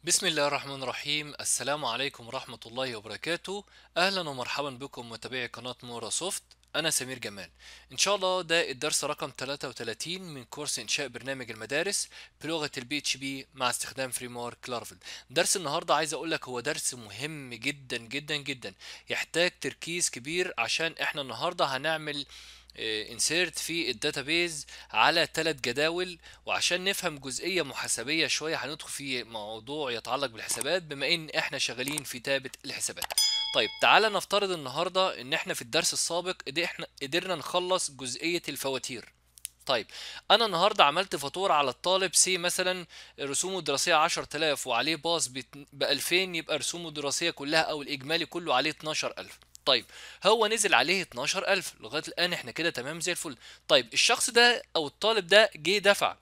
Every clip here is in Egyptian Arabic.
بسم الله الرحمن الرحيم السلام عليكم ورحمة الله وبركاته أهلا ومرحبا بكم متابعي قناة مورا سوفت أنا سمير جمال إن شاء الله ده الدرس رقم 33 من كورس إنشاء برنامج المدارس بلغة البي اتش بي مع استخدام فريمورك لارفل درس النهاردة عايز أقول لك هو درس مهم جدا جدا جدا يحتاج تركيز كبير عشان إحنا النهاردة هنعمل انسيرت في الداتابيز على ثلاث جداول وعشان نفهم جزئيه محاسبيه شويه هندخل في موضوع يتعلق بالحسابات بما ان احنا شغالين في تابة الحسابات طيب تعالى نفترض النهارده ان احنا في الدرس السابق قد- احنا قدرنا نخلص جزئيه الفواتير طيب انا النهارده عملت فاتوره على الطالب سي مثلا رسومه الدراسيه 10000 وعليه باص ب 2000 يبقى رسومه الدراسيه كلها او الاجمالي كله عليه 12000 طيب هو نزل عليه 12000 لغايه الان احنا كده تمام زي الفل طيب الشخص ده او الطالب ده جه دفع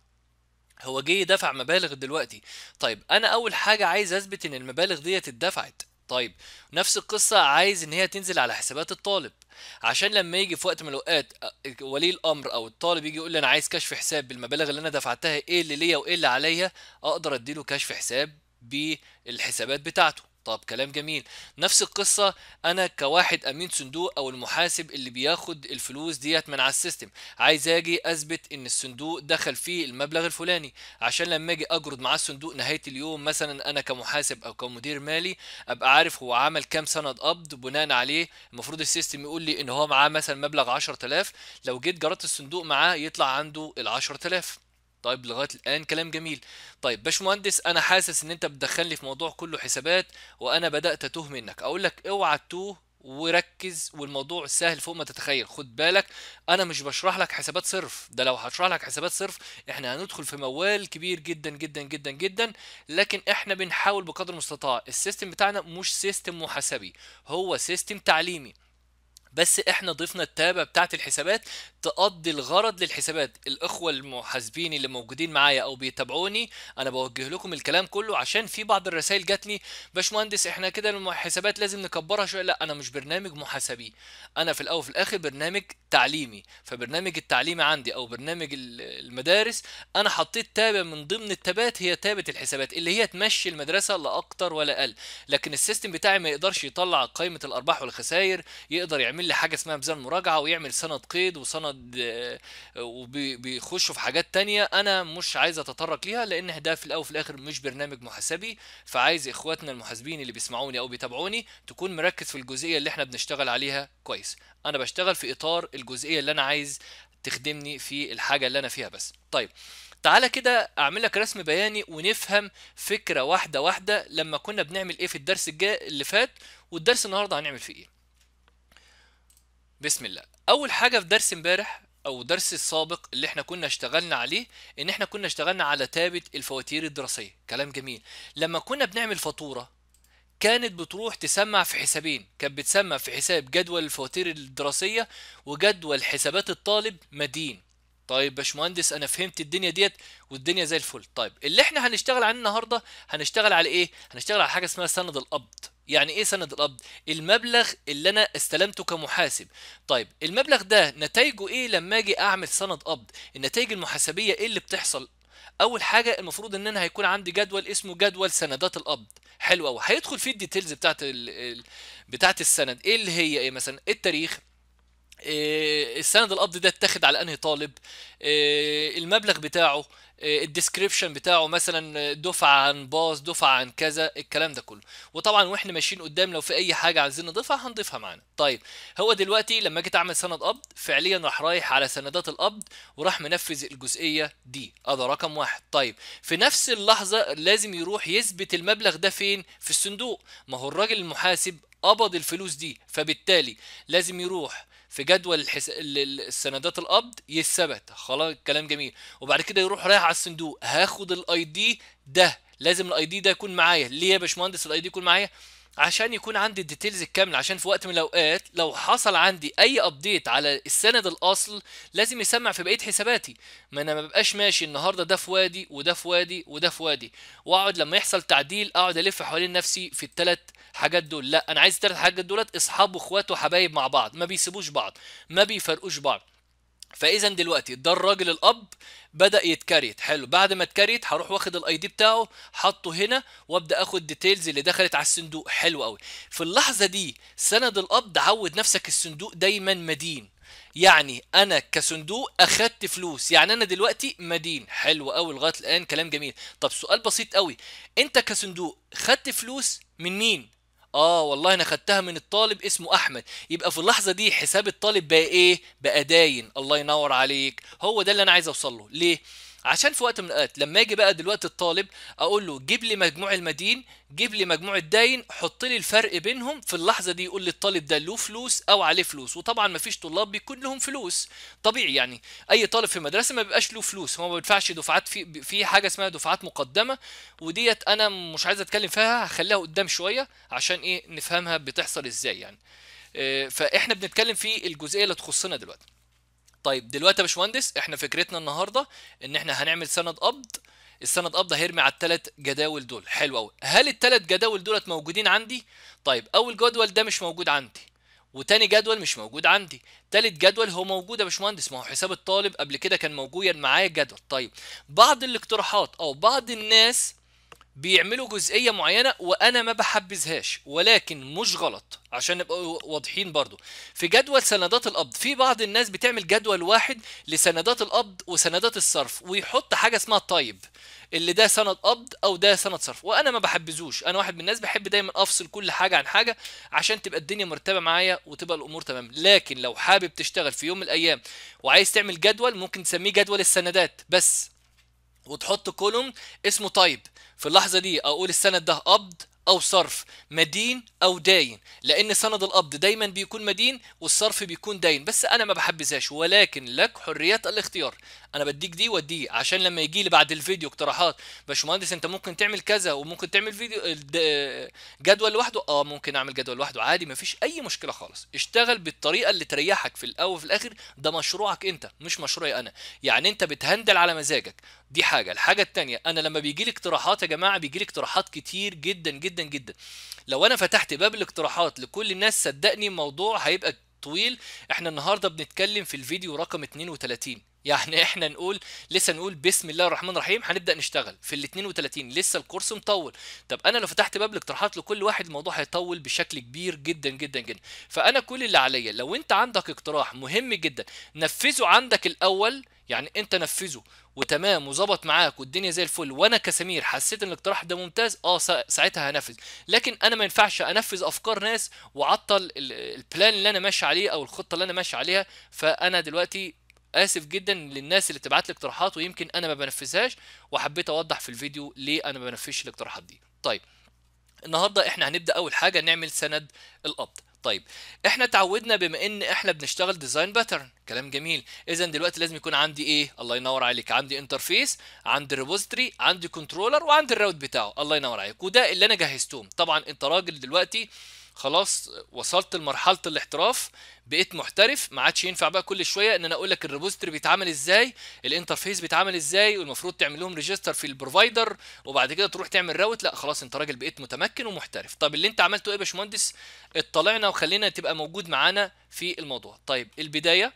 هو جه دفع مبالغ دلوقتي طيب انا اول حاجه عايز اثبت ان المبالغ ديت اتدفعت طيب نفس القصه عايز ان هي تنزل على حسابات الطالب عشان لما يجي في وقت من الاوقات أ- ولي الامر او الطالب يجي يقول لي انا عايز كشف حساب بالمبالغ اللي انا دفعتها ايه اللي ليا وايه اللي عليا اقدر اديله كشف حساب بالحسابات بتاعته طب كلام جميل نفس القصة أنا كواحد أمين صندوق أو المحاسب اللي بياخد الفلوس ديت من على السيستم عايز أجي أثبت إن الصندوق دخل فيه المبلغ الفلاني عشان لما أجي أجرد معاه الصندوق نهاية اليوم مثلا أنا كمحاسب أو كمدير مالي أبقى عارف هو عمل كام سند قبض بناء عليه المفروض السيستم يقول لي إن هو معاه مثلا مبلغ 10000 لو جيت جردت الصندوق معاه يطلع عنده ال 10000 طيب لغايه الان كلام جميل طيب باشمهندس انا حاسس ان انت بتدخلني في موضوع كله حسابات وانا بدات اتوه منك اقول لك اوعى تتوه وركز والموضوع سهل فوق ما تتخيل خد بالك انا مش بشرح لك حسابات صرف ده لو هشرح لك حسابات صرف احنا هندخل في موال كبير جدا جدا جدا جدا لكن احنا بنحاول بقدر المستطاع السيستم بتاعنا مش سيستم محاسبي هو سيستم تعليمي بس احنا ضفنا التابة بتاعت الحسابات تقضي الغرض للحسابات الاخوة المحاسبين اللي موجودين معايا او بيتابعوني انا بوجه لكم الكلام كله عشان في بعض الرسائل جات لي باشمهندس احنا كده الحسابات لازم نكبرها شوية لا انا مش برنامج محاسبي انا في الاول وفي الاخر برنامج تعليمي فبرنامج التعليمي عندي او برنامج ال- المدارس انا حطيت تابة من ضمن التابات هي تابة الحسابات اللي هي تمشي المدرسة لا اكتر ولا اقل لكن السيستم بتاعي ما يقدرش يطلع قائمة الارباح والخسائر يقدر يعمل لي حاجه اسمها ميزان مراجعه ويعمل سند قيد وسند آه، وبيخشوا في حاجات تانية انا مش عايز اتطرق ليها لان ده في الاول وفي الاخر مش برنامج محاسبي فعايز اخواتنا المحاسبين اللي بيسمعوني او بيتابعوني تكون مركز في الجزئيه اللي احنا بنشتغل عليها كويس انا بشتغل في اطار الجزئيه اللي انا عايز تخدمني في الحاجه اللي انا فيها بس طيب تعالى كده اعمل لك رسم بياني ونفهم فكره واحده واحده لما كنا بنعمل ايه في الدرس الجاي اللي فات والدرس النهارده هنعمل فيه ايه بسم الله اول حاجه في درس امبارح او درس السابق اللي احنا كنا اشتغلنا عليه ان احنا كنا اشتغلنا على تابة الفواتير الدراسية كلام جميل لما كنا بنعمل فاتورة كانت بتروح تسمع في حسابين كانت بتسمع في حساب جدول الفواتير الدراسية وجدول حسابات الطالب مدين طيب باشمهندس انا فهمت الدنيا ديت والدنيا زي الفل طيب اللي احنا هنشتغل عليه النهارده هنشتغل على ايه هنشتغل على حاجه اسمها سند القبض يعني ايه سند القبض المبلغ اللي انا استلمته كمحاسب طيب المبلغ ده نتائجه ايه لما اجي اعمل سند قبض النتائج المحاسبيه ايه اللي بتحصل اول حاجه المفروض ان انا هيكون عندي جدول اسمه جدول سندات القبض حلو قوي هيدخل فيه الديتيلز بتاعت ال... ال- بتاعت السند ايه اللي هي ايه مثلا التاريخ إيه السند القبض ده اتاخد على انهي طالب إيه المبلغ بتاعه إيه الديسكريبشن بتاعه مثلا دفعه عن باص دفعه عن كذا الكلام ده كله وطبعا واحنا ماشيين قدام لو في اي حاجه عايزين نضيفها هنضيفها معانا طيب هو دلوقتي لما جيت اعمل سند قبض فعليا راح رايح على سندات القبض وراح منفذ الجزئيه دي هذا رقم واحد طيب في نفس اللحظه لازم يروح يثبت المبلغ ده فين في الصندوق ما هو الراجل المحاسب قبض الفلوس دي فبالتالي لازم يروح في جدول الحس... ال- ال- السندات القبض يثبت خلاص كلام جميل وبعد كده يروح رايح على الصندوق هاخد الاي دي ده لازم الاي دي ده يكون معايا ليه يا باشمهندس الاي دي يكون معايا عشان يكون عندي الديتيلز الكامله عشان في وقت من الاوقات لو حصل عندي اي ابديت على السند الاصل لازم يسمع في بقيه حساباتي ما انا ما ببقاش ماشي النهارده ده في وادي وده في وادي وده في وادي واقعد لما يحصل تعديل اقعد الف حوالين نفسي في الثلاث حاجات دول لا انا عايز الثلاث حاجات دولت اصحاب واخوات وحبايب مع بعض ما بيسيبوش بعض ما بيفرقوش بعض فاذا دلوقتي ده الراجل الاب بدا يتكريت حلو بعد ما اتكريت هروح واخد الاي دي بتاعه حطه هنا وابدا اخد ديتيلز اللي دخلت على الصندوق حلو قوي في اللحظه دي سند القبض عود نفسك الصندوق دايما مدين يعني انا كصندوق اخدت فلوس يعني انا دلوقتي مدين حلو قوي لغايه الان كلام جميل طب سؤال بسيط قوي انت كصندوق خدت فلوس من مين اه والله انا خدتها من الطالب اسمه احمد يبقى في اللحظه دي حساب الطالب بقى ايه بقى داين الله ينور عليك هو ده اللي انا عايز اوصل له ليه عشان في وقت من الاوقات لما اجي بقى دلوقتي الطالب اقول له جيب لي مجموع المدين جيب لي مجموع الداين حط لي الفرق بينهم في اللحظه دي يقول لي الطالب ده له فلوس او عليه فلوس وطبعا ما فيش طلاب بيكون لهم فلوس طبيعي يعني اي طالب في مدرسه ما بيبقاش له فلوس هو ما بيدفعش دفعات في في حاجه اسمها دفعات مقدمه وديت انا مش عايز اتكلم فيها هخليها قدام شويه عشان ايه نفهمها بتحصل ازاي يعني آه، فاحنا بنتكلم في الجزئيه اللي تخصنا دلوقتي طيب دلوقتي يا باشمهندس احنا فكرتنا النهارده ان احنا هنعمل سند قبض السند قبض هيرمي على الثلاث جداول دول حلو قوي هل الثلاث جداول دولت موجودين عندي طيب اول جدول ده مش موجود عندي وتاني جدول مش موجود عندي تالت جدول هو موجود يا باشمهندس ما هو حساب الطالب قبل كده كان موجود معايا جدول طيب بعض الاقتراحات او بعض الناس بيعملوا جزئيه معينه وانا ما بحبذهاش ولكن مش غلط عشان نبقى واضحين برضو في جدول سندات القبض في بعض الناس بتعمل جدول واحد لسندات القبض وسندات الصرف ويحط حاجه اسمها طيب اللي ده سند قبض او ده سند صرف وانا ما بحبذوش انا واحد من الناس بحب دايما افصل كل حاجه عن حاجه عشان تبقى الدنيا مرتبه معايا وتبقى الامور تمام لكن لو حابب تشتغل في يوم من الايام وعايز تعمل جدول ممكن تسميه جدول السندات بس وتحط كولوم اسمه طيب في اللحظه دي اقول السند ده قبض او صرف مدين او داين لان سند القبض دايما بيكون مدين والصرف بيكون داين بس انا ما بحبذهاش ولكن لك حريه الاختيار انا بديك دي ودي عشان لما يجي لي بعد الفيديو اقتراحات باشمهندس انت ممكن تعمل كذا وممكن تعمل فيديو جدول لوحده اه ممكن اعمل جدول لوحده عادي مفيش اي مشكله خالص اشتغل بالطريقه اللي تريحك في الاول وفي الاخر ده مشروعك انت مش مشروعي انا يعني انت بتهندل على مزاجك دي حاجه الحاجه الثانيه انا لما بيجي لي اقتراحات يا جماعه بيجي لي اقتراحات كتير جدا جدا جدا لو انا فتحت باب الاقتراحات لكل الناس صدقني الموضوع هيبقى طويل احنا النهارده بنتكلم في الفيديو رقم 32 يعني احنا نقول لسه نقول بسم الله الرحمن الرحيم هنبدا نشتغل في ال 32 لسه الكورس مطول طب انا لو فتحت باب الاقتراحات لكل واحد الموضوع هيطول بشكل كبير جدا جدا جدا فانا كل اللي عليا لو انت عندك اقتراح مهم جدا نفذه عندك الاول يعني انت نفذه وتمام وظبط معاك والدنيا زي الفل وانا كسمير حسيت ان الاقتراح ده ممتاز اه ساعتها هنفذ لكن انا ما ينفعش انفذ افكار ناس وعطل البلان اللي انا ماشي عليه او الخطه اللي انا ماشي عليها فانا دلوقتي اسف جدا للناس اللي تبعت لي اقتراحات ويمكن انا ما بنفذهاش وحبيت اوضح في الفيديو ليه انا ما بنفذش الاقتراحات دي طيب النهارده احنا هنبدا اول حاجه نعمل سند القبض طيب احنا اتعودنا بما ان احنا بنشتغل ديزاين باترن كلام جميل اذا دلوقتي لازم يكون عندي ايه الله ينور عليك عندي انترفيس عندي ريبوزيتوري عندي كنترولر وعندي الراوت بتاعه الله ينور عليك وده اللي انا جهزتهم طبعا انت راجل دلوقتي خلاص وصلت لمرحله الاحتراف بقيت محترف ما عادش ينفع بقى كل شويه ان انا اقول لك الريبوزيتوري بيتعمل ازاي الانترفيس بيتعمل ازاي والمفروض تعمل لهم ريجستر في البروفايدر وبعد كده تروح تعمل راوت لا خلاص انت راجل بقيت متمكن ومحترف طب اللي انت عملته ايه يا باشمهندس اطلعنا وخلينا تبقى موجود معانا في الموضوع طيب البدايه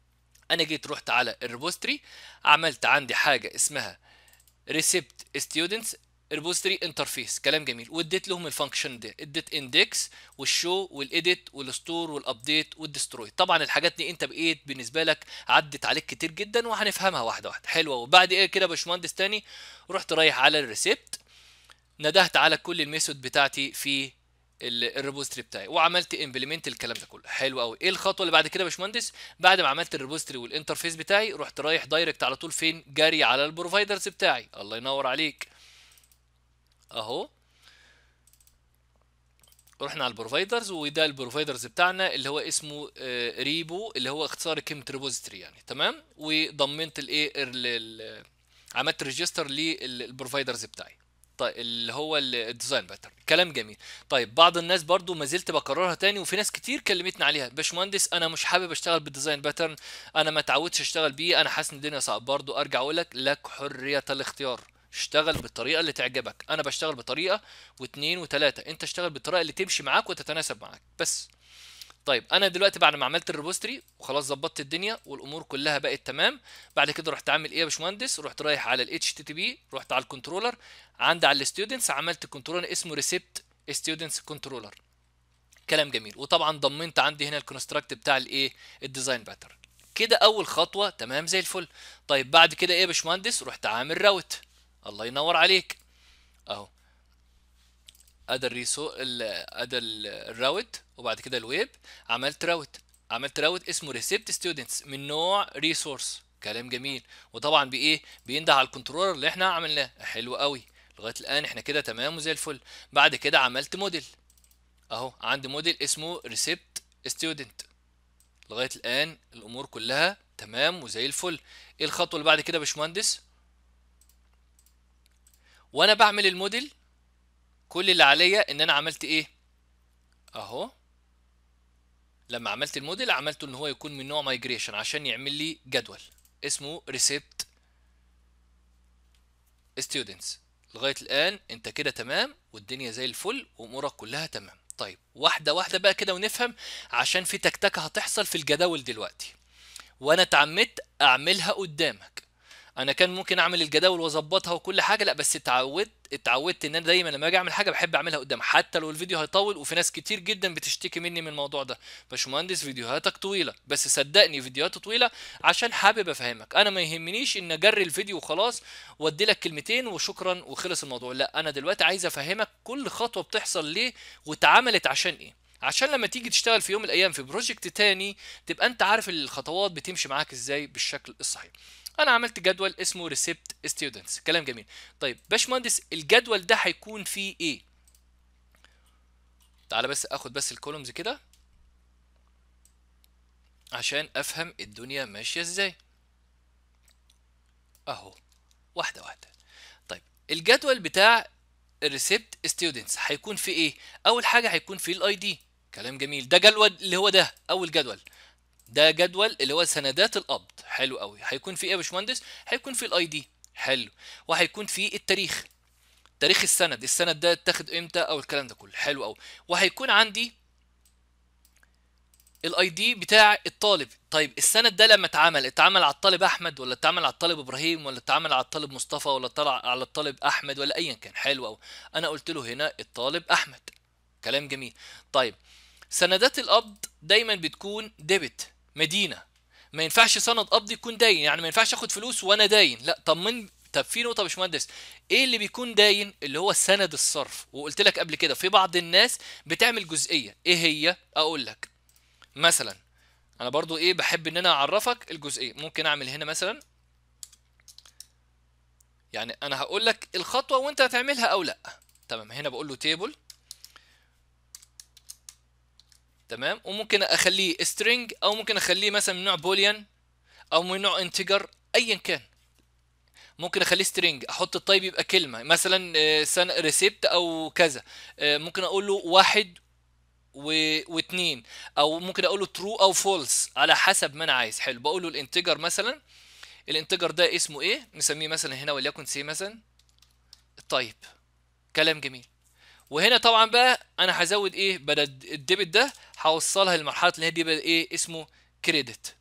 انا جيت رحت على الريبوزيتوري عملت عندي حاجه اسمها ريسبت ستودنتس ريبوزيتوري انترفيس كلام جميل واديت لهم الفانكشن دي اديت اندكس والشو والاديت والستور والابديت والدستروي طبعا الحاجات دي انت بقيت بالنسبه لك عدت عليك كتير جدا وهنفهمها واحده واحده حلوه وبعد ايه كده يا باشمهندس تاني رحت رايح على الريسبت ندهت على كل الميثود بتاعتي في الريبوزيتوري بتاعي وعملت امبلمنت الكلام ده كله حلو قوي ايه الخطوه اللي بعد كده يا باشمهندس بعد ما عملت الريبوزيتوري والانترفيس بتاعي رحت رايح دايركت على طول فين جاري على البروفايدرز بتاعي الله ينور عليك اهو رحنا على البروفايدرز وده البروفايدرز بتاعنا اللي هو اسمه ريبو اللي هو اختصار كلمه ريبوزيتوري يعني تمام وضمنت الايه عملت ريجستر للبروفايدرز بتاعي طيب اللي هو الديزاين باترن كلام جميل طيب بعض الناس برضو ما زلت بكررها تاني وفي ناس كتير كلمتنا عليها باشمهندس انا مش حابب اشتغل بالديزاين باترن انا ما اتعودتش اشتغل بيه انا حاسس ان الدنيا صعبه برضو ارجع اقول لك لك حريه الاختيار اشتغل بالطريقه اللي تعجبك انا بشتغل بطريقه واثنين وثلاثه انت اشتغل بالطريقه اللي تمشي معاك وتتناسب معاك بس طيب انا دلوقتي بعد ما عملت الريبوستري وخلاص ظبطت الدنيا والامور كلها بقت تمام بعد كده رحت عامل ايه يا باشمهندس رحت رايح على الاتش تي تي بي رحت على الكنترولر عندي على الستودنتس عملت كنترولر اسمه ريسبت ستودنتس كنترولر كلام جميل وطبعا ضمنت عندي هنا الكونستراكت بتاع الايه الديزاين باترن كده اول خطوه تمام زي الفل طيب بعد كده ايه يا باشمهندس رحت عامل راوت الله ينور عليك اهو ادى الريسو ادى الراوت وبعد كده الويب عملت راوت عملت راوت اسمه ريسبت ستودنتس من نوع ريسورس كلام جميل وطبعا بايه بينده على الكنترولر اللي احنا عملناه حلو قوي لغايه الان احنا كده تمام وزي الفل بعد كده عملت موديل اهو عندي موديل اسمه ريسبت ستودنت لغايه الان الامور كلها تمام وزي الفل ايه الخطوه اللي بعد كده يا باشمهندس وانا بعمل الموديل كل اللي عليا ان انا عملت ايه اهو لما عملت الموديل عملته ان هو يكون من نوع مايجريشن عشان يعمل لي جدول اسمه ريسبت ستودنتس لغايه الان انت كده تمام والدنيا زي الفل وامورك كلها تمام طيب واحده واحده بقى كده ونفهم عشان في تكتكه هتحصل في الجداول دلوقتي وانا اتعمدت اعملها قدامك انا كان ممكن اعمل الجداول واظبطها وكل حاجه لا بس اتعودت اتعودت ان انا دايما لما اجي اعمل حاجه بحب اعملها قدام حتى لو الفيديو هيطول وفي ناس كتير جدا بتشتكي مني من الموضوع ده باشمهندس فيديوهاتك طويله بس صدقني فيديوهاتي طويله عشان حابب افهمك انا ما يهمنيش ان اجري الفيديو وخلاص وادي لك كلمتين وشكرا وخلص الموضوع لا انا دلوقتي عايز افهمك كل خطوه بتحصل ليه واتعملت عشان ايه عشان لما تيجي تشتغل في يوم من الايام في بروجكت تاني تبقى انت عارف الخطوات بتمشي معاك ازاي بالشكل الصحيح انا عملت جدول اسمه ريسبت ستودنتس كلام جميل طيب باشمهندس الجدول ده هيكون فيه ايه تعالى بس اخد بس الكولومز كده عشان افهم الدنيا ماشيه ازاي اهو واحده واحده طيب الجدول بتاع الريسبت ستودنتس هيكون فيه ايه اول حاجه هيكون فيه الاي دي كلام جميل ده جدول اللي هو ده اول جدول ده جدول اللي هو سندات القبض حلو قوي هيكون في ايه يا باشمهندس هيكون في الاي دي حلو وهيكون في التاريخ تاريخ السند السند ده اتاخد امتى او الكلام ده كله حلو قوي وهيكون عندي الاي دي بتاع الطالب طيب السند ده لما اتعمل اتعمل على الطالب احمد ولا اتعمل على الطالب ابراهيم ولا اتعمل على الطالب مصطفى ولا طلع على الطالب احمد ولا ايا كان حلو قوي انا قلت له هنا الطالب احمد كلام جميل طيب سندات القبض دايما بتكون ديبت مدينه ما ينفعش سند قبض يكون داين يعني ما ينفعش اخد فلوس وانا داين لا طب من طب في نقطه يا باشمهندس ايه اللي بيكون داين اللي هو سند الصرف وقلت لك قبل كده في بعض الناس بتعمل جزئيه ايه هي اقول لك مثلا انا برضو ايه بحب ان انا اعرفك الجزئيه ممكن اعمل هنا مثلا يعني انا هقول لك الخطوه وانت هتعملها او لا تمام هنا بقول له تيبل تمام وممكن اخليه string او ممكن اخليه مثلا من نوع بوليان او من نوع انتجر ايا كان ممكن اخليه string احط الطيب يبقى كلمه مثلا سنة ريسبت او كذا ممكن اقول له واحد و... واثنين او ممكن اقول له true او false على حسب ما انا عايز حلو بقول له الانتجر مثلا الانتجر ده اسمه ايه نسميه مثلا هنا وليكن سي مثلا طيب كلام جميل وهنا طبعا بقى انا هزود ايه بدل الديبت ده هوصلها للمرحله اللي هي دي بقى ايه اسمه كريدت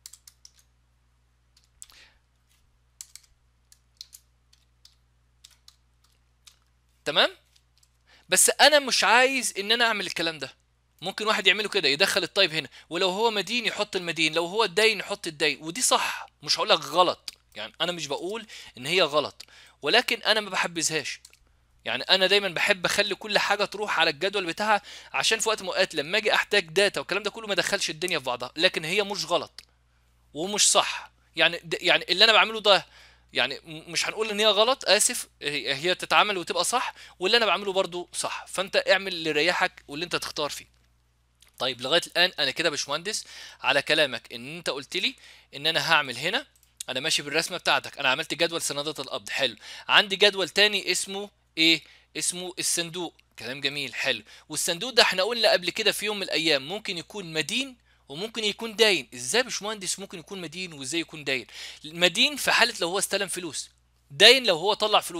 تمام بس انا مش عايز ان انا اعمل الكلام ده ممكن واحد يعمله كده يدخل الطيب هنا ولو هو مدين يحط المدين لو هو الدين يحط الدين ودي صح مش هقول لك غلط يعني انا مش بقول ان هي غلط ولكن انا ما بحبذهاش يعني انا دايما بحب اخلي كل حاجه تروح على الجدول بتاعها عشان في وقت من الاوقات لما اجي احتاج داتا والكلام ده كله ما ادخلش الدنيا في بعضها لكن هي مش غلط ومش صح يعني يعني اللي انا بعمله ده يعني مش هنقول ان هي غلط اسف هي تتعمل وتبقى صح واللي انا بعمله برضو صح فانت اعمل اللي يريحك واللي انت تختار فيه طيب لغايه الان انا كده باشمهندس على كلامك ان انت قلت لي ان انا هعمل هنا انا ماشي بالرسمه بتاعتك انا عملت جدول سندات القبض حلو عندي جدول تاني اسمه ايه اسمه الصندوق كلام جميل حلو والصندوق ده احنا قلنا قبل كده في يوم من الايام ممكن يكون مدين وممكن يكون داين ازاي باشمهندس ممكن يكون مدين وازاي يكون داين مدين في حاله لو هو استلم فلوس داين لو هو طلع فلوس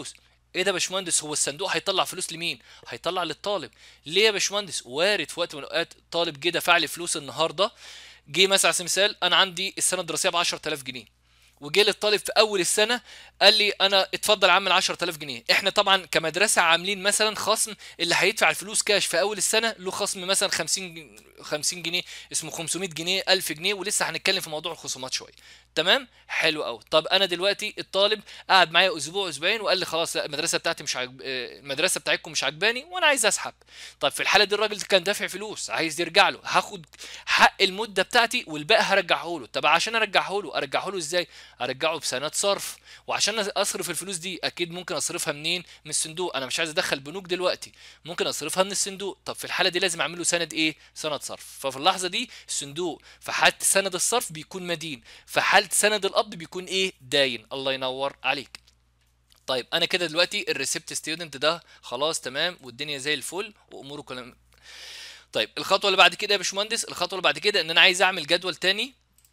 ايه ده يا باشمهندس هو الصندوق هيطلع فلوس لمين هيطلع للطالب ليه يا باشمهندس وارد في وقت من الاوقات طالب جه دفع لي فلوس النهارده جه مثلا على سبيل المثال انا عندي السنه الدراسيه ب 10000 جنيه وجه للطالب في اول السنه قال لي انا اتفضل عامل 10000 جنيه احنا طبعا كمدرسه عاملين مثلا خصم اللي هيدفع الفلوس كاش في اول السنه له خصم مثلا 50 50 جنيه اسمه 500 جنيه 1000 جنيه ولسه هنتكلم في موضوع الخصومات شويه تمام حلو قوي طب انا دلوقتي الطالب قعد معايا اسبوع اسبوعين وقال لي خلاص لا المدرسه بتاعتي مش عجب... آه، المدرسه بتاعتكم مش عجباني وانا عايز اسحب طب في الحاله دي الراجل كان دافع فلوس عايز يرجع له هاخد حق المده بتاعتي والباقي هرجعه له طب عشان ارجعه له ارجعه له ازاي ارجعه بسند صرف وعشان اصرف الفلوس دي اكيد ممكن اصرفها منين من الصندوق انا مش عايز ادخل بنوك دلوقتي ممكن اصرفها من الصندوق طب في الحاله دي لازم اعمل له سند ايه سند صرف ففي اللحظه دي الصندوق في حاله سند الصرف بيكون مدين في حاله سند القبض بيكون ايه داين الله ينور عليك طيب انا كده دلوقتي الريسبت ستودنت ده خلاص تمام والدنيا زي الفل واموره كلام طيب الخطوه اللي بعد كده يا باشمهندس الخطوه اللي بعد كده ان انا عايز اعمل جدول تاني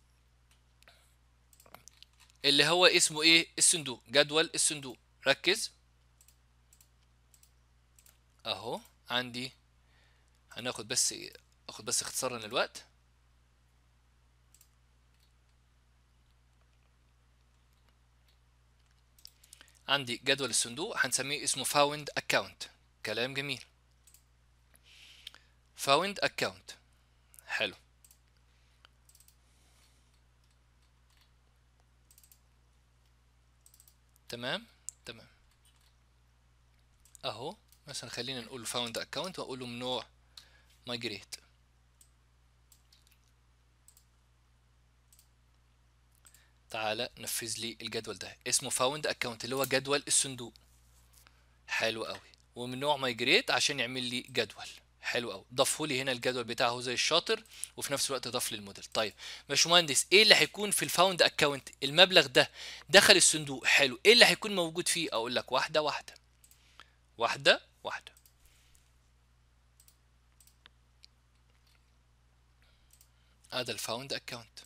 اللي هو اسمه ايه الصندوق جدول الصندوق ركز اهو عندي هناخد بس اخد بس اختصارا للوقت عندي جدول الصندوق هنسميه اسمه فاوند اكاونت كلام جميل فاوند اكاونت حلو تمام تمام اهو مثلا خلينا نقول فاوند اكاونت واقول له ممنوع مايجريت تعالى نفذ لي الجدول ده اسمه فاوند اكونت اللي هو جدول الصندوق حلو قوي ومن نوع مايجريت عشان يعمل لي جدول حلو قوي ضافه لي هنا الجدول بتاعه زي الشاطر وفي نفس الوقت ضاف لي الموديل طيب باشمهندس ايه اللي هيكون في الفاوند اكونت المبلغ ده دخل الصندوق حلو ايه اللي هيكون موجود فيه اقول لك واحده واحده واحده واحده هذا الفاوند اكونت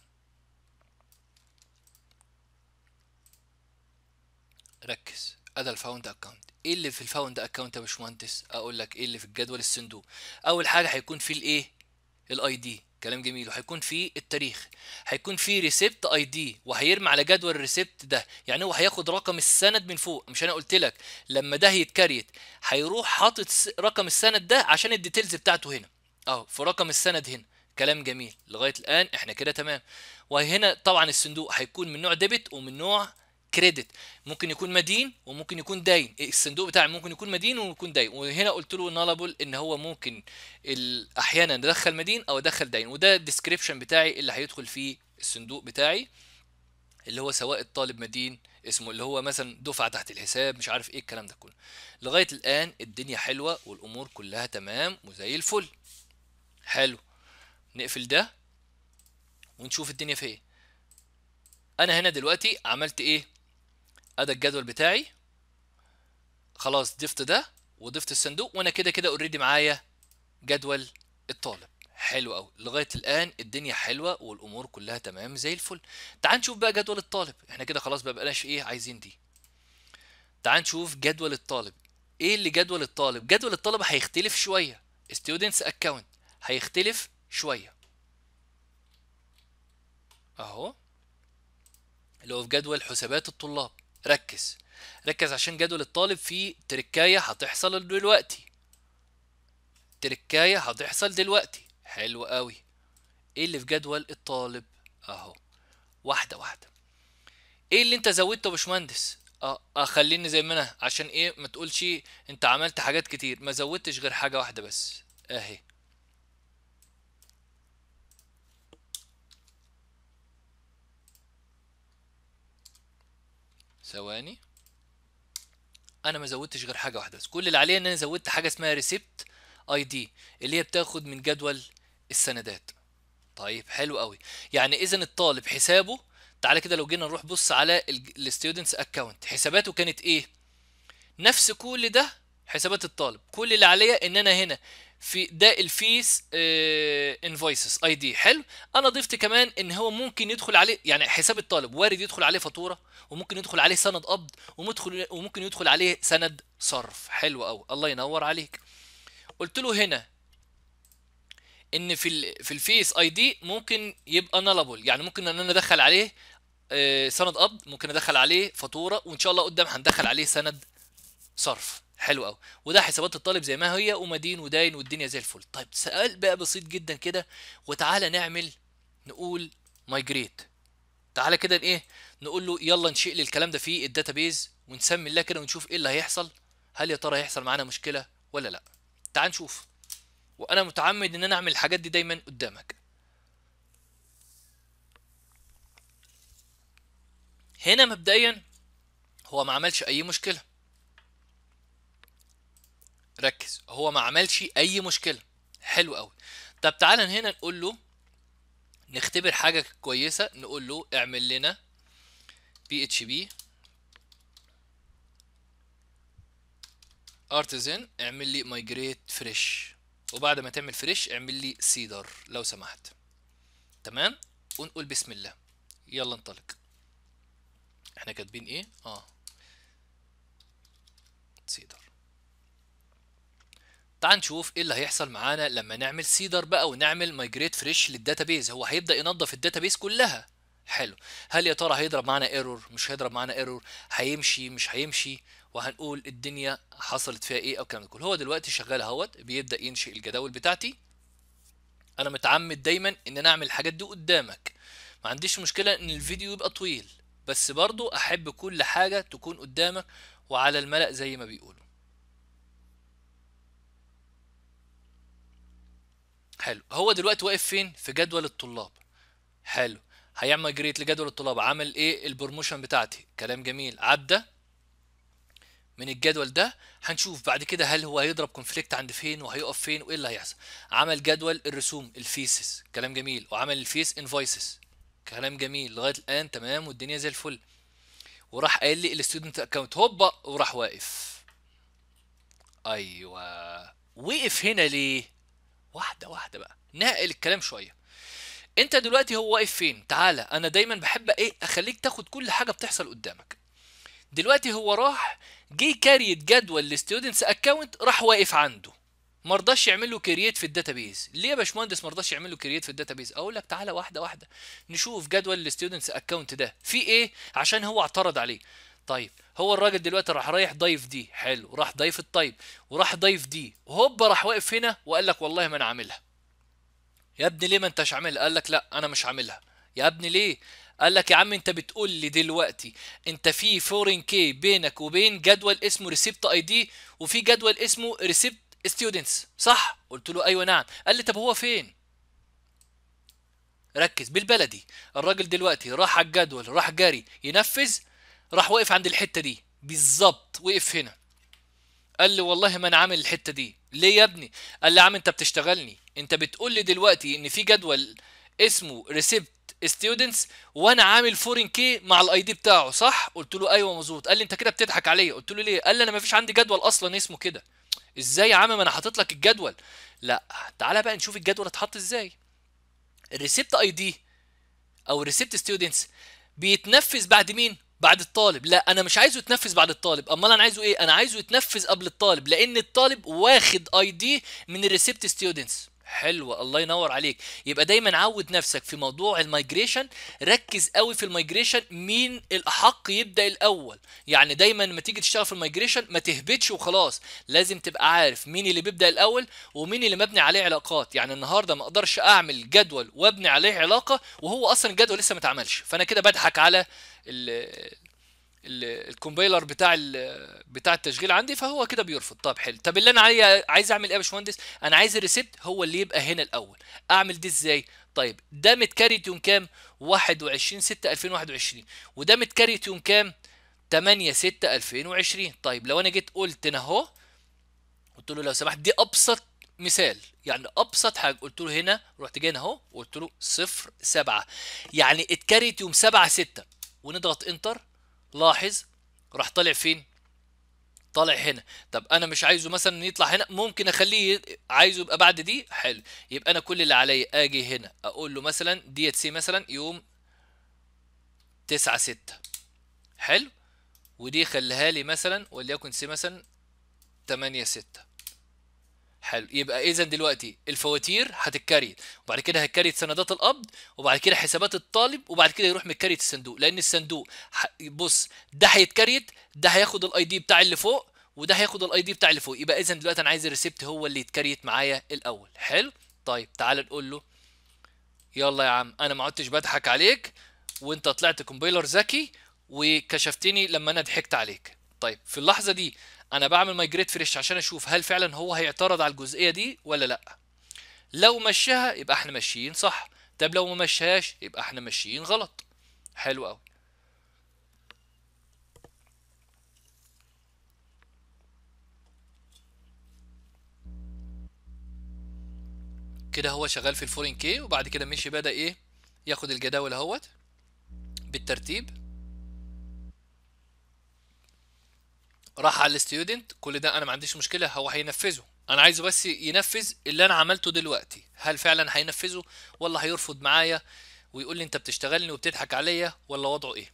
ركز ادي الفاوند اكونت ايه اللي في الفاوند اكونت يا باشمهندس اقول لك ايه اللي في الجدول الصندوق اول حاجه هيكون فيه الايه الاي دي كلام جميل وهيكون فيه التاريخ هيكون فيه ريسبت اي دي وهيرمي على جدول الريسبت ده يعني هو هياخد رقم السند من فوق مش انا قلت لك لما ده يتكريت هيروح حاطط رقم السند ده عشان الديتيلز بتاعته هنا اهو في رقم السند هنا كلام جميل لغايه الان احنا كده تمام وهنا طبعا الصندوق هيكون من نوع ديبت ومن نوع كريدت ممكن يكون مدين وممكن يكون داين الصندوق بتاعي ممكن يكون مدين ويكون داين وهنا قلت له نالابل ان هو ممكن احيانا ادخل مدين او ادخل داين وده الديسكريبشن بتاعي اللي هيدخل فيه الصندوق بتاعي اللي هو سواء الطالب مدين اسمه اللي هو مثلا دفعه تحت الحساب مش عارف ايه الكلام ده كله لغايه الان الدنيا حلوه والامور كلها تمام وزي الفل حلو نقفل ده ونشوف الدنيا في ايه انا هنا دلوقتي عملت ايه ادي الجدول بتاعي خلاص ضفت ده وضفت الصندوق وانا كده كده اوريدي معايا جدول الطالب حلو قوي لغايه الان الدنيا حلوه والامور كلها تمام زي الفل تعال نشوف بقى جدول الطالب احنا كده خلاص بقى بقناش ايه عايزين دي تعال نشوف جدول الطالب ايه اللي جدول الطالب جدول الطالب هيختلف شويه students account هيختلف شويه اهو اللي هو في جدول حسابات الطلاب ركز ركز عشان جدول الطالب فيه تركاية هتحصل دلوقتي تركاية هتحصل دلوقتي حلو قوي ايه اللي في جدول الطالب اهو واحدة واحدة ايه اللي انت زودته يا باشمهندس اه اخليني آه، زي ما انا عشان ايه ما تقولش انت عملت حاجات كتير ما زودتش غير حاجة واحدة بس اهي ثواني انا ما زودتش غير حاجه واحده بس كل اللي عليا ان انا زودت حاجه اسمها ريسيبت اي دي اللي هي بتاخد من جدول السندات طيب حلو قوي يعني اذا الطالب حسابه تعالى كده لو جينا نروح بص على الستودنتس اكونت حساباته كانت ايه نفس كل ده حسابات الطالب كل اللي عليا ان انا هنا في ده الفيس انفويسز اي دي حلو انا ضفت كمان ان هو ممكن يدخل عليه يعني حساب الطالب وارد يدخل عليه فاتوره وممكن يدخل عليه سند قبض ومدخل وممكن يدخل عليه سند صرف حلو قوي الله ينور عليك قلت له هنا ان في ال في الفيس اي دي ممكن يبقى نالبل يعني ممكن ان انا ادخل عليه آه، سند قبض ممكن ادخل عليه فاتوره وان شاء الله قدام هندخل عليه سند صرف حلو قوي وده حسابات الطالب زي ما هي ومدين وداين والدنيا زي الفل طيب سؤال بقى بسيط جدا كده وتعالى نعمل نقول مايجريت تعالى كده ايه نقول له يلا نشيل لي الكلام ده في الداتابيز ونسمي الله كده ونشوف ايه اللي هيحصل هل يا ترى هيحصل معانا مشكله ولا لا تعال نشوف وانا متعمد ان انا اعمل الحاجات دي دايما قدامك هنا مبدئيا هو ما عملش اي مشكله ركز هو ما عملش اي مشكله حلو قوي طب تعالى هنا نقول له نختبر حاجه كويسه نقول له اعمل لنا بي اتش بي ارتزن اعمل لي مايجريت فريش وبعد ما تعمل فريش اعمل لي سيدر لو سمحت تمام ونقول بسم الله يلا انطلق احنا كاتبين ايه اه سيدر تعال نشوف ايه اللي هيحصل معانا لما نعمل سيدر بقى ونعمل مايجريت فريش للداتابيز هو هيبدا ينظف الداتابيز كلها حلو هل يا ترى هيضرب معانا ايرور مش هيضرب معانا ايرور هيمشي مش هيمشي وهنقول الدنيا حصلت فيها ايه او الكلام ده كله هو دلوقتي شغال اهوت بيبدا ينشئ الجداول بتاعتي انا متعمد دايما ان انا اعمل الحاجات دي قدامك ما عنديش مشكله ان الفيديو يبقى طويل بس برضو احب كل حاجه تكون قدامك وعلى الملأ زي ما بيقولوا حلو هو دلوقتي واقف فين في جدول الطلاب حلو هيعمل جريت لجدول الطلاب عمل ايه البروموشن بتاعتي كلام جميل عدى من الجدول ده هنشوف بعد كده هل هو هيضرب كونفليكت عند فين وهيقف فين وايه اللي هيحصل عمل جدول الرسوم الفيسز كلام جميل وعمل الفيس انفويسز كلام جميل لغايه الان تمام والدنيا زي الفل وراح قايل لي الستودنت اكونت هوبا وراح واقف ايوه وقف هنا ليه واحده واحده بقى نقل الكلام شويه انت دلوقتي هو واقف فين تعالى انا دايما بحب ايه اخليك تاخد كل حاجه بتحصل قدامك دلوقتي هو راح جه كاريت جدول للستودنتس اكونت راح واقف عنده ما رضاش يعمل له كرييت في الداتابيز ليه يا باشمهندس ما رضاش يعمل له كرييت في الداتابيز اقول لك تعالى واحده واحده نشوف جدول الستودنتس اكونت ده في ايه عشان هو اعترض عليه طيب هو الراجل دلوقتي راح رايح ضيف دي حلو راح ضيف الطيب وراح ضيف دي وهوبا راح واقف هنا وقال لك والله ما انا عاملها يا ابني ليه ما انتش عاملها قال لك لا انا مش عاملها يا ابني ليه قال لك يا عم انت بتقول لي دلوقتي انت في فورين كي بينك وبين جدول اسمه ريسيبت اي دي وفي جدول اسمه ريسيبت ستودنتس صح قلت له ايوه نعم قال لي طب هو فين ركز بالبلدي الراجل دلوقتي راح على الجدول راح جري ينفذ راح واقف عند الحته دي بالظبط وقف هنا قال لي والله ما انا عامل الحته دي ليه يا ابني قال لي يا عم انت بتشتغلني انت بتقول لي دلوقتي ان في جدول اسمه ريسيبت ستودنتس وانا عامل فورين كي مع الاي دي بتاعه صح قلت له ايوه مظبوط قال لي انت كده بتضحك عليا قلت له ليه قال لي انا ما فيش عندي جدول اصلا اسمه كده ازاي يا عم ما انا حاطط لك الجدول لا تعالى بقى نشوف الجدول اتحط ازاي الريسيبت اي دي او ريسيبت ستودنتس بيتنفذ بعد مين بعد الطالب لا انا مش عايزه يتنفذ بعد الطالب امال انا عايزه ايه انا عايزه يتنفذ قبل الطالب لان الطالب واخد اي دي من الريسيبت ستودنتس حلوة الله ينور عليك يبقى دايما عود نفسك في موضوع المايجريشن ركز قوي في المايجريشن مين الاحق يبدا الاول يعني دايما لما تيجي تشتغل في المايجريشن ما تهبطش وخلاص لازم تبقى عارف مين اللي بيبدا الاول ومين اللي مبني عليه علاقات يعني النهارده ما اقدرش اعمل جدول وابني عليه علاقه وهو اصلا الجدول لسه ما اتعملش فانا كده بضحك على الكومبايلر بتاع بتاع التشغيل عندي فهو كده بيرفض طب حلو طب اللي انا عايز اعمل ايه يا باشمهندس انا عايز الريسيبت هو اللي يبقى هنا الاول اعمل دي ازاي طيب ده متكريت يوم كام 21 6 2021 وده متكريت يوم كام 8 6 2020 طيب لو انا جيت قلت هنا اهو قلت له لو سمحت دي ابسط مثال يعني ابسط حاجه قلت له هنا رحت جاي هنا اهو وقلت له 0 7 يعني اتكريت يوم 7 6 ونضغط انتر لاحظ راح طالع فين طالع هنا طب انا مش عايزه مثلا يطلع هنا ممكن اخليه ي- عايزه يبقى بعد دي حلو يبقى انا كل اللي عليا اجي هنا اقول له مثلا ديت سي مثلا يوم 9 6 حلو ودي خليها لي مثلا وليكن سي مثلا 8 6 حلو يبقى اذا دلوقتي الفواتير هتتكريت وبعد كده هتكريت سندات القبض وبعد كده حسابات الطالب وبعد كده يروح متكريت الصندوق لان الصندوق ح- بص ده هيتكريت ده هياخد الاي دي بتاع اللي فوق وده هياخد الاي دي بتاع اللي فوق يبقى اذا دلوقتي انا عايز الريسبت هو اللي يتكريت معايا الاول حلو طيب تعال نقول له يلا يا عم انا ما عدتش بضحك عليك وانت طلعت كومبايلر ذكي وكشفتني لما انا ضحكت عليك طيب في اللحظه دي انا بعمل مايجريت فريش عشان اشوف هل فعلا هو هيعترض على الجزئيه دي ولا لا لو مشاها يبقى احنا ماشيين صح طب لو ما مشاهاش يبقى احنا ماشيين غلط حلو قوي كده هو شغال في الفورين كي وبعد كده مشي بدأ ايه ياخد الجداول اهوت بالترتيب راح على الستودنت كل ده انا ما عنديش مشكله هو هينفذه انا عايزه بس ينفذ اللي انا عملته دلوقتي هل فعلا هينفذه ولا هيرفض معايا ويقول لي انت بتشتغلني وبتضحك عليا ولا وضعه ايه